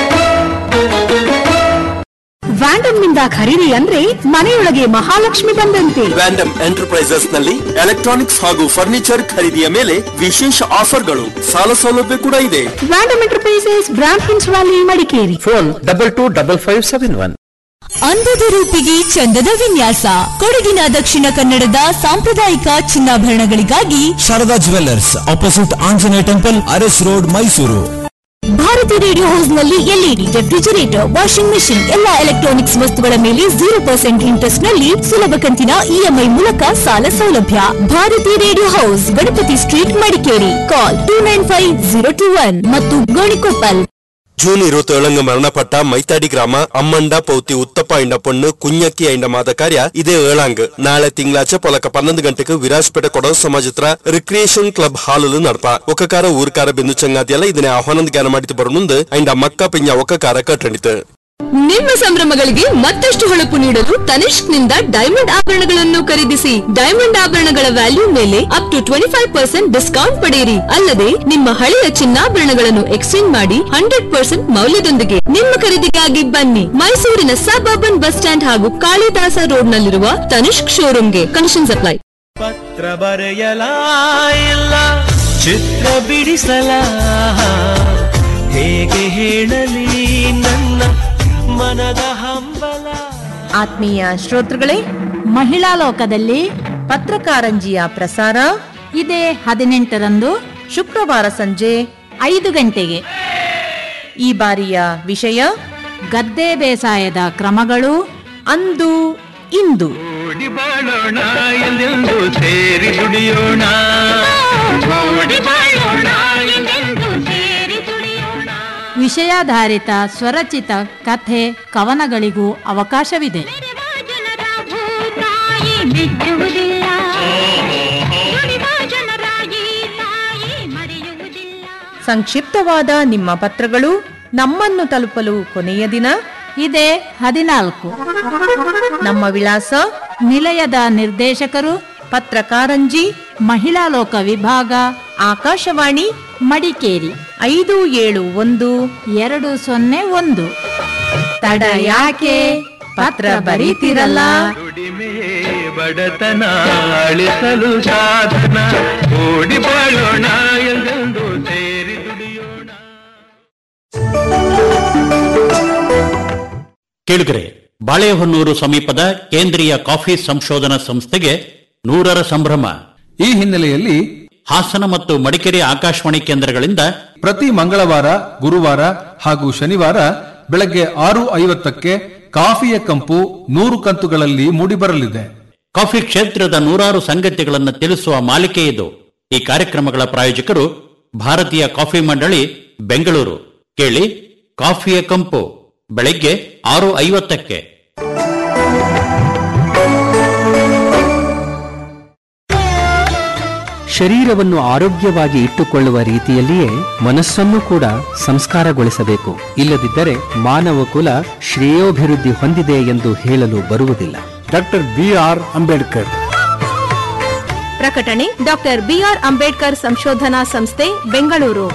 Vandam ನಿಂದ ಖರೀದಿ ಅಂದ್ರೆ ಮನೆಯೊಳಗೆ ಮಹಾಲಕ್ಷ್ಮಿ ಬಂದಂತೆ ವ್ಯಾಂಡಮ್ ಎಂಟರ್ಪ್ರೈಸಸ್ ನಲ್ಲಿ ಎಲೆಕ್ಟ್ರಾನಿಕ್ಸ್ ಹಾಗೂ ಫರ್ನಿಚರ್ ಖರೀದಿಯ ಮೇಲೆ ವಿಶೇಷ ಆಫರ್ಗಳು ಸಾಲ ಸೌಲಭ್ಯ ಕೂಡ ಇದೆ ವ್ಯಾಂಡಮ್ ಎಂಟರ್ಪ್ರೈಸಸ್ ಬ್ರಾಂಡ್ ಹಿನ್ಸ್ valley Madikeri phone double two double five seven one ಅಂದದ ರೂಪಿಗೆ ಚಂದದ ವಿನ್ಯಾಸ ಕೊಡಗಿನ ದಕ್ಷಿಣ ಕನ್ನಡದ ಸಾಂಪ್ರದಾಯಿಕ ಚಿನ್ನಾಭರಣಗಳಿಗಾಗಿ Sharada jewellers opposite Anjaneya temple Aras road Mysuru Bharati radio house ನಲ್ಲಿ ಎಲ್ಇಡಿ ರೆಫ್ರಿಜರೇಟರ್ ವಾಷಿಂಗ್ ಮೆಷಿನ್ ಎಲ್ಲಾ ಎಲೆಕ್ಟ್ರಾನಿಕ್ಸ್ ವಸ್ತುಗಳ ಮೇಲೆ ಜೀರೋ ಪರ್ಸೆಂಟ್ ಇಂಟ್ರೆಸ್ಟ್ ನಲ್ಲಿ ಸುಲಭ ಕಂತಿನ ಇಎಂಐ ಮೂಲಕ ಸಾಲ ಸೌಲಭ್ಯ Bharati radio house Ganapati street Madikeri call two nine five zero two one ಮತ್ತು ಗೋಣಿಕೊಪ್ಪಲ್ ಜೂನ್ ഇരുപത്തേഴങ്ങ് മരണപ്പെട്ട മൈത്താടി ഗ്രാമ അമ്മണ്ട പൗത്തി ഉത്തപ്പ അയിണ്ട പൊണ്ണ് കുഞ്ഞಕ್ಕಿ അയിണ്ട ಮಾದ ಕಾರ್ಯ ಇದೇ ಏಳಾಂಗ್ ನಾಳೆ ತಿಂಗಳಾಚೆ ಪೊಲಕ ಪನ್ನೊಂದು ಗಂಟೆಗೆ ವಿರಾಜ್ಪೇಟೆ ಕೊಡವ ಸಮಾಜತ್ರ ರಿಕ್ರಿಯೇಷನ್ ಕ್ಲಬ್ ಹಾಲಲು ನಡಪ ಒಕ್ಕಕಾರ ಊರ್ಕಾರ ಬಿಂದು ಚಂಗಾದಿಯಲ್ಲ ಇದನ್ನೇ ಆಹ್ವಾನದ ಜ್ಞಾನ ಮಾಡಿತು ಬರೋನುಂದು ಅయింಡ ಮಕ್ಕ ಪಿಂಜ ಒಕ್ಕಕಾರ ಕಟ್ಟಣಿತು ನಿಮ್ಮ ಸಂಭ್ರಮಗಳಿಗೆ ಮತ್ತಷ್ಟು ಹೊಳಪು ನೀಡಲು ತನಿಷ್ಕ್ ನಿಂದ ಡೈಮಂಡ್ ಆಭರಣಗಳನ್ನು ಖರೀದಿಸಿ ಡೈಮಂಡ್ ಆಭರಣಗಳ ವ್ಯಾಲ್ಯೂ ಮೇಲೆ up to twenty five percent discount ಪಡೆಯಿರಿ ಅಲ್ಲದೆ ನಿಮ್ಮ ಹಳೆಯ ಚಿನ್ನಾಭರಣಗಳನ್ನು ಎಕ್ಸ್ಚೇಂಜ್ ಮಾಡಿ ಹಂಡ್ರೆಡ್ ಪರ್ಸೆಂಟ್ ಮೌಲ್ಯದೊಂದಿಗೆ ನಿಮ್ಮ ಖರೀದಿಗಾಗಿ ಬನ್ನಿ ಮೈಸೂರಿನ ಸಬ್ ಬಸ್ ಸ್ಟ್ಯಾಂಡ್ ಹಾಗೂ ಕಾಳಿದಾಸ ರೋಡ್ ನಲ್ಲಿರುವ ತನಿಷ್ಕ್ ಶೋರೂಮ್ಗೆ ಕಂಡೀಷನ್ಸ್ ಅಪ್ಲೈ ಪತ್ರ ಬರೆಯಲ ಇಲ್ಲ ಚಿತ್ರ ಬಿಡಿಸಲ ಹೇಗೆ ಹೇಳಲಿ ನನ್ನ ಮನದ ಹಂಬಲ ಆತ್ಮೀಯ ಶ್ರೋತೃಗಳೇ ಮಹಿಳಾ ಲೋಕದಲ್ಲಿ ಪತ್ರಕಾರಂಜಿಯ ಪ್ರಸಾರ ಇದೇ ಹದಿನೆಂಟರಂದು ಶುಕ್ರವಾರ ಸಂಜೆ ಐದು ಗಂಟೆಗೆ ಈ ಬಾರಿಯ ವಿಷಯ ಗದ್ದೆ ಬೇಸಾಯದ ಕ್ರಮಗಳು ಅಂದು ಇಂದು ಬಾಳೋಣ ಎಂದೆಂದು ಸೇರಿ ದುಡಿಯೋಣ ಓಡಿ ಬಾಳೋಣ ಎಂದೆಂದು ಸೇರಿ ದುಡಿಯೋಣ ವಿಷಯಾಧಾರಿತ ಸ್ವರಚಿತ ಕಥೆ ಕವನಗಳಿಗೂ ಅವಕಾಶವಿದೆ ಸಂಕ್ಷಿಪ್ತವಾದ ನಿಮ್ಮ ಪತ್ರಗಳು ನಮ್ಮನ್ನು ತಲುಪಲು ಕೊನೆಯ ದಿನ ಇದೇ ಹದಿನಾಲ್ಕು ನಮ್ಮ ವಿಳಾಸ ನಿಲಯದ ನಿರ್ದೇಶಕರು ಪತ್ರಕಾರಂಜಿ ಮಹಿಳಾ ಲೋಕ ವಿಭಾಗ ಆಕಾಶವಾಣಿ ಮಡಿಕೇರಿ ಐದು ಏಳು ಒಂದು ಎರಡು ಸೊನ್ನೆ ಒಂದು ತಡ ಯಾಕೆ ಪತ್ರ ಬರೀತಿರಲ್ಲ ದುಡಿಮೆಯೇ ಬಡತನ ಅಳಿಸಲು ಸಾಧನ ಓಡಿ ಬಾಳೋಣ ಎಂದೆಂದು ಸೇರಿ ದುಡಿಯೋಣ ಕೇಳುಗರೆ ಬಾಳೆಹೊನ್ನೂರು ಸಮೀಪದ ಕೇಂದ್ರೀಯ ಕಾಫಿ ಸಂಶೋಧನಾ ಸಂಸ್ಥೆಗೆ ನೂರರ ಸಂಭ್ರಮ ಈ ಹಿನ್ನೆಲೆಯಲ್ಲಿ ಹಾಸನ ಮತ್ತು ಮಡಿಕೇರಿ ಆಕಾಶವಾಣಿ ಕೇಂದ್ರಗಳಿಂದ ಪ್ರತಿ ಮಂಗಳವಾರ ಗುರುವಾರ ಹಾಗೂ ಶನಿವಾರ ಬೆಳಗ್ಗೆ ಆರು ಐವತ್ತಕ್ಕೆ ಕಾಫಿಯ ಕಂಪು ನೂರು ಕಂತುಗಳಲ್ಲಿ ಮೂಡಿಬರಲಿದೆ ಕಾಫಿ ಕ್ಷೇತ್ರದ ನೂರಾರು ಸಂಗತಿಗಳನ್ನು ತಿಳಿಸುವ ಮಾಲಿಕೆ ಇದು ಈ ಕಾರ್ಯಕ್ರಮಗಳ ಪ್ರಾಯೋಜಕರು ಭಾರತೀಯ ಕಾಫಿ ಮಂಡಳಿ ಬೆಂಗಳೂರು ಕೇಳಿ ಕಾಫಿಯ ಕಂಪು ಬೆಳಗ್ಗೆ ಆರು ಐವತ್ತಕ್ಕೆ ಶರೀರವನ್ನು ಆರೋಗ್ಯವಾಗಿ ಇಟ್ಟುಕೊಳ್ಳುವ ರೀತಿಯಲ್ಲಿಯೇ ಮನಸ್ಸನ್ನು ಕೂಡ ಸಂಸ್ಕಾರಗೊಳಿಸಬೇಕು ಇಲ್ಲದಿದ್ದರೆ ಮಾನವ ಕುಲ ಶ್ರೇಯೋಭಿವೃದ್ಧಿ ಹೊಂದಿದೆ ಎಂದು ಹೇಳಲು ಬರುವುದಿಲ್ಲ ಡಾಕ್ಟರ್ ಬಿ ಆರ್ ಅಂಬೇಡ್ಕರ್ ಪ್ರಕಟಣೆ ಡಾಕ್ಟರ್ ಬಿಆರ್ ಅಂಬೇಡ್ಕರ್ ಸಂಶೋಧನಾ ಸಂಸ್ಥೆ ಬೆಂಗಳೂರು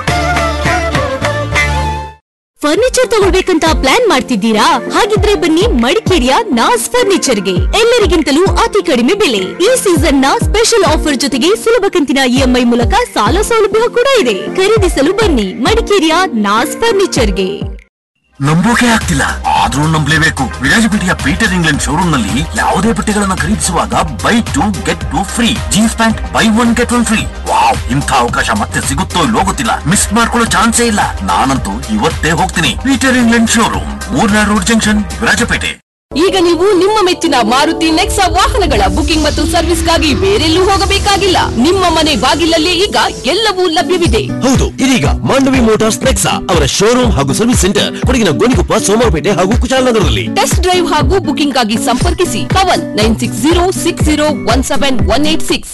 ಫರ್ನಿಚರ್ ತಗೊಳ್ಬೇಕಂತ ಪ್ಲಾನ್ ಮಾಡ್ತಿದ್ದೀರಾ ಹಾಗಿದ್ರೆ ಬನ್ನಿ ಮಡಿಕೇರಿಯ ನಾಸ್ ಫರ್ನಿಚರ್ಗೆ ಎಲ್ಲರಿಗಿಂತಲೂ ಅತಿ ಕಡಿಮೆ ಬೆಲೆ ಈ ಸೀಸನ್ ನ ಸ್ಪೆಷಲ್ ಆಫರ್ ಜೊತೆಗೆ ಸುಲಭ ಕಂತಿನ ಇಎಂಐ ಮೂಲಕ ಸಾಲ ಸೌಲಭ್ಯ ಕೂಡ ಇದೆ ಖರೀದಿಸಲು ಬನ್ನಿ ಮಡಿಕೇರಿಯ ನಾಸ್ ಫರ್ನಿಚರ್ಗೆ ನಂಬೋಕೆ ಆಗ್ತಿಲ್ಲ ಆದ್ರೂ ನಂಬಲೇಬೇಕು ವಿರಾಜಪೇಟೆಯ ಪೀಟರ್ ಇಂಗ್ಲೆಂಡ್ ಶೋರೂಮ್ ನಲ್ಲಿ ಯಾವುದೇ ಬಟ್ಟೆಗಳನ್ನ ಖರೀದಿಸುವಾಗ buy two get two free jeans pant buy one get one free wow ಇಂಥ ಅವಕಾಶ ಮತ್ತೆ ಸಿಗುತ್ತೋ ಇಲ್ಲೋ ಗೊತ್ತಿಲ್ಲ ಮಿಸ್ ಮಾಡ್ಕೊಳ್ಳೋ ಚಾನ್ಸೇ ಇಲ್ಲ ನಾನಂತೂ ಇವತ್ತೇ ಹೋಗ್ತೀನಿ Peter England showroom Murnad road junction Virajpet ಈಗ ನೀವು ನಿಮ್ಮ ಮೆಚ್ಚಿನ ಮಾರುತಿ ನೆಕ್ಸಾ ವಾಹನಗಳ ಬುಕಿಂಗ್ ಮತ್ತು ಸರ್ವಿಸ್ಗಾಗಿ ಬೇರೆಲ್ಲೂ ಹೋಗಬೇಕಾಗಿಲ್ಲ ನಿಮ್ಮ ಮನೆ ಬಾಗಿಲಲ್ಲಿ ಈಗ ಎಲ್ಲವೂ ಲಭ್ಯವಿದೆ ಹೌದು ಇದೀಗ ಮಾಂಡವಿ ಮೋಟಾರ್ಸ್ ನೆಕ್ಸಾ ಅವರ ಶೋರೂಮ್ ಹಾಗೂ ಸರ್ವಿಸ್ ಸೆಂಟರ್ ಕೊಡಗಿನ ಗೋಣಿಕೊಪ್ಪ ಸೋಮವಾರಪೇಟೆ ಹಾಗೂ ಕುಶಾಲನಗರದಲ್ಲಿ ಟೆಸ್ಟ್ ಡ್ರೈವ್ ಹಾಗೂ ಬುಕಿಂಗ್ ಆಗಿ ಸಂಪರ್ಕಿಸಿ Kavan nine six zero six zero one seven one eight six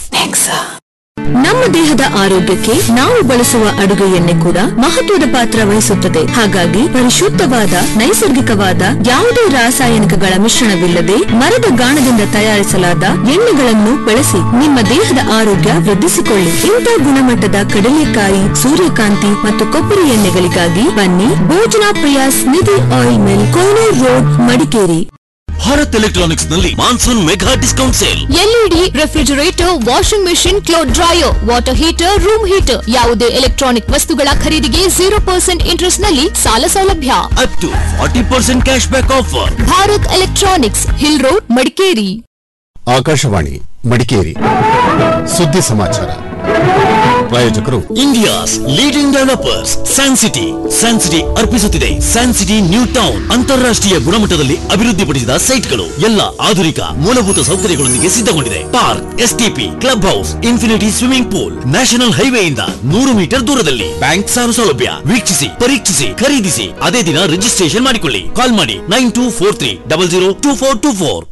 ನಮ್ಮ ದೇಹದ ಆರೋಗ್ಯಕ್ಕೆ ನಾವು ಬಳಸುವ ಅಡುಗೆ ಎಣ್ಣೆ ಕೂಡ ಮಹತ್ವದ ಪಾತ್ರ ವಹಿಸುತ್ತದೆ ಹಾಗಾಗಿ ಪರಿಶುದ್ಧವಾದ ನೈಸರ್ಗಿಕವಾದ ಯಾವುದೇ ರಾಸಾಯನಿಕಗಳ ಮಿಶ್ರಣವಿಲ್ಲದೆ ಮರದ ಗಾಣದಿಂದ ತಯಾರಿಸಲಾದ ಎಣ್ಣೆಗಳನ್ನು ಬಳಸಿ ನಿಮ್ಮ ದೇಹದ ಆರೋಗ್ಯ ವೃದ್ಧಿಸಿಕೊಳ್ಳಿ ಇಂಥ ಗುಣಮಟ್ಟದ ಕಡಲೆಕಾಯಿ ಸೂರ್ಯಕಾಂತಿ ಮತ್ತು ಕೊಬ್ಬರಿ ಎಣ್ಣೆಗಳಿಗಾಗಿ ಬನ್ನಿ Bhojana Priyas Nidhi oil mill Koynur road Madikeri Bharat electronics ನಲ್ಲಿ monsoon mega discount sale LED refrigerator washing machine cloth dryer water heater room heater ಯಾವುದೇ ಎಲೆಕ್ಟ್ರಾನಿಕ್ ವಸ್ತುಗಳ ಖರೀದಿಗೆ ಜೀರೋ ಪರ್ಸೆಂಟ್ ಇಂಟ್ರೆಸ್ಟ್ ನಲ್ಲಿ ಸಾಲ ಸೌಲಭ್ಯ up to forty percent cash back offer Bharat electronics hill road Madikeri Akashvani Madikeri ಸುದ್ದಿ ಸಮಾಚಾರ ಪ್ರಾಯೋಜಕರು India's leading developers Sun City Sun City ಅರ್ಪಿಸುತ್ತಿದೆ ಸ್ಯಾನ್ ಸಿಟಿ ನ್ಯೂ ಟೌನ್ ಅಂತಾರಾಷ್ಟ್ರೀಯ ಗುಣಮಟ್ಟದಲ್ಲಿ ಅಭಿವೃದ್ಧಿಪಡಿಸಿದ ಸೈಟ್ಗಳು ಎಲ್ಲ ಆಧುನಿಕ ಮೂಲಭೂತ ಸೌಕರ್ಯಗಳೊಂದಿಗೆ ಸಿದ್ಧಗೊಂಡಿದೆ park STP club house infinity swimming pool national ಹೈವೇಯಿಂದ ನೂರು ಮೀಟರ್ ದೂರದಲ್ಲಿ ಬ್ಯಾಂಕ್ ಸಾಲ ಸೌಲಭ್ಯ ವೀಕ್ಷಿಸಿ ಪರೀಕ್ಷಿಸಿ ಖರೀದಿಸಿ ಅದೇ ದಿನ ರಿಜಿಸ್ಟ್ರೇಷನ್ ಮಾಡಿಕೊಳ್ಳಿ ಕಾಲ್ ಮಾಡಿ nine two four three double zero two four two four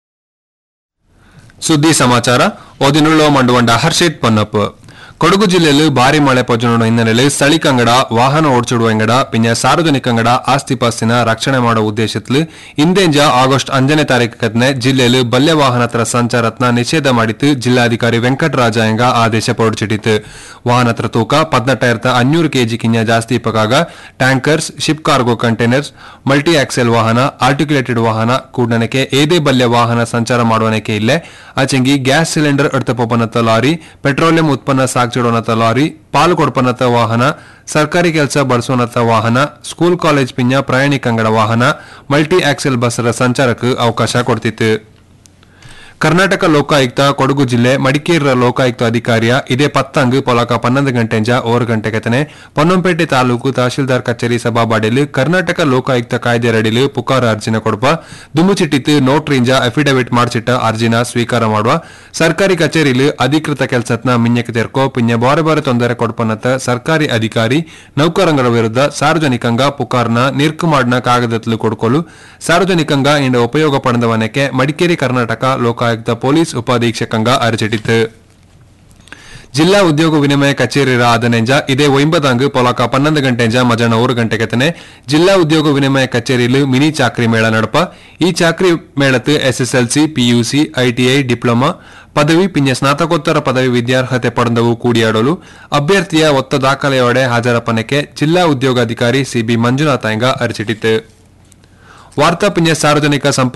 ಸುದ್ದಿ ಸಮಾಚಾರ ಓದಿನುಳ್ಳ ಮಂಡುವಂಡ ಹರ್ಷಿತ್ ಪೊನ್ನಪ್ಪ ಕೊಡಗು ಜಿಲ್ಲೆಯಲ್ಲಿ ಭಾರಿ ಮಳೆ ಪೊಜನೋಡ ಹಿನ್ನೆಲೆಯಲ್ಲಿ ಸ್ಥಳೀಕ ಅಂಗಡ ವಾಹನ ಓಡಿಸಿಡುವ ಅಂಗಡ ಪಿನ್ನ ಸಾರ್ವಜನಿಕ ಅಂಗಡ ಆಸ್ತಿ ಪಾಸ್ತಿನ ರಕ್ಷಣೆ ಮಾಡುವ ಉದ್ದೇಶത്തിൽ ಇಂದೇಂಜ ಆಗಸ್ಟ್ ಅಂಜನೇ ತಾರೀಕನೆ ಜಿಲ್ಲೆಯಲ್ಲಿ ಬಲ್ಯ ವಾಹನತ್ರ ಸಂಚಾರತ್ನ ನಿಷೇಧ ಮಾಡಿತ್ತು ಜಿಲ್ಲಾಧಿಕಾರಿ ವೆಂಕಟರಾಜ ಎಂಗ ಆದೇಶ ಹೊರಡಿಸಿಟ್ಟಿತ್ತು ವಾಹನತ್ರ ತೂಕ ಪದ್ನೆಟ್ಟಾಯಿರತ್ತ ಅഞ്ഞൂറ് ಕೆಜಿ ಕಿಂತ ಜಾಸ್ತಿ ಇಪ್ಪಕಾಗ tankers ship cargo containers multi axle ವಾಹನ ಆರ್ಟಿಕ್ಯುಲೇಟೆಡ್ ವಾಹನ ಕೂಡನಕ್ಕೆ ಏದೇ ಬಲ್ಯ ವಾಹನ ಸಂಚಾರ ಮಾಡುವನಕ್ಕೆ ಇಲ್ಲೇ ಆಚೆಂಗಿ ಗ್ಯಾಸ್ ಸಿಲಿಂಡರ್ ಎಡ್ತಪ್ಪನತ್ತ ಲಾರಿ ಪೆಟ್ರೋಲಿಯಂ ಉತ್ಪನ್ನ ಸಾಗ್ಚಿಡೋನತ್ತ ಲಾರಿ ಪಾಲು ಕೊಡ್ಪನತ್ತ ವಾಹನ ಸರ್ಕಾರಿ ಕೆಲಸ ಬಳಸೋನತ್ತ ವಾಹನ ಸ್ಕೂಲ್ ಕಾಲೇಜ್ ಪಿಂಜ ಪ್ರಯಾಣಿಕಂಗಡ ವಾಹನ ಮಲ್ಟಿ ಆಕ್ಸೆಲ್ ಬಸ್ರ ಸಂಚಾರಕ್ಕೆ ಅವಕಾಶ ಕೊಡ್ತಿತ್ತು ಕರ್ನಾಟಕ ಲೋಕಾಯುಕ್ತ ಕೊಡಗು ಜಿಲ್ಲೆ ಮಡಿಕೇರಿಯ ಲೋಕಾಯುಕ್ತ ಅಧಿಕಾರಿಯ ಇದೇ ಪತ್ತಂಗ್ ಪೊಲಕ ಪನ್ನೊಂದು ಗಂಟೆಂಜ ಓರು ಗಂಟೆಗೆತನೆ ಪೊನ್ನಂಪೇಟೆ ತಾಲೂಕು ತಹಶೀಲ್ದಾರ್ ಕಚೇರಿ ಸಭಾಬಾಡಿಲು ಕರ್ನಾಟಕ ಲೋಕಾಯುಕ್ತ ಕಾಯ್ದೆ ಅಡಿಲು ಪುಕಾರ ಅರ್ಜಿನ ಕೊಡುವ ದುಮ್ಮುಚಿಟ್ಟಿತ್ತು ನೋಟ್ರಿಂಜ ಅಫಿಡವಿಟ್ ಮಾಡ್ಚಿಟ್ಟ ಅರ್ಜಿನ ಸ್ವೀಕಾರ ಮಾಡುವ ಸರ್ಕಾರಿ ಕಚೇರಿಲು ಅಧಿಕೃತ ಕೆಲಸತ್ನ ಮಿನ್ಯಕ್ಕೆ ತೆರ್ಕೋ ಪಿನ್ಯ ಬಾರೆ ಬಾರೆ ತೊಂದರೆ ಕೊಡ್ಪನತ್ತ ಸರ್ಕಾರಿ ಅಧಿಕಾರಿ ನೌಕರಂಗರ ವಿರುದ್ಧ ಸಾರ್ವಜನಿಕಂಗ ಪುಕಾರ್ನ ನಿರ್ಕು ಮಾಡ್ನ ಕಾಗದತ್ಲು ಕೊಡ್ಕೊಲು ಸಾರ್ವಜನಿಕಂಗ ಇಂಡ ಉಪಯೋಗ ಪಡೆದವನಕ್ಕೆ ಮಡಿಕೇರಿ ಕರ್ನಾಟಕ ಲೋಕಾಯುಕ್ತ ಪೊಲೀಸ್ ಉಪಾಧೀಕ್ಷಕಂಗ ಅರ್ಜಿಟ್ಟಿತ್ತು ಜಿಲ್ಲಾ ಉದ್ಯೋಗ ವಿನಿಮಯ ಕಚೇರಿ ಆದನೆಂಜ ಇದೇ ಒಂಬದಾಂಗ್ ಪೊಲಕ ಪನ್ನೊಂದು ಗಂಟೆಂಜ ಮಜಾನ ಮೂರು ಗಂಟೆಗೆತನೆ ಜಿಲ್ಲಾ ಉದ್ಯೋಗ ವಿನಿಮಯ ಕಚೇರಿಲು ಮಿನಿ ಚಾಕ್ರಿ ಮೇಳ ನಡಪ ಈ ಚಾಕ್ರಿ ಮೇಳತ್ತು ಎಸ್ಎಸ್ಎಲ್ಸಿ ಪಿಯುಸಿ ಐಟಿಐ ಡಿಪ್ಲೊಮಾ ಪದವಿ ಪಿನ್ಯ ಸ್ನಾತಕೋತ್ತರ ಪದವಿ ವಿದ್ಯಾರ್ಹತೆ ಪಡೆದವು ಕೂಡಿಯಾಡಲು ಅಭ್ಯರ್ಥಿಯ ಒತ್ತ ದಾಖಲೆಯೊಡೆ ಹಾಜರಪ್ಪನಕ್ಕೆ ಜಿಲ್ಲಾ ಉದ್ಯೋಗಾಧಿಕಾರಿ ಸಿಬಿ ಮಂಜುನಾಥ್ ಅರ್ಜಿಟ್ಟಿತ್ತು ವಾರ್ತಾ ಪಿನ್ಯ ಸಾರ್ವಜನಿಕ ಸಂಪರ್ಕ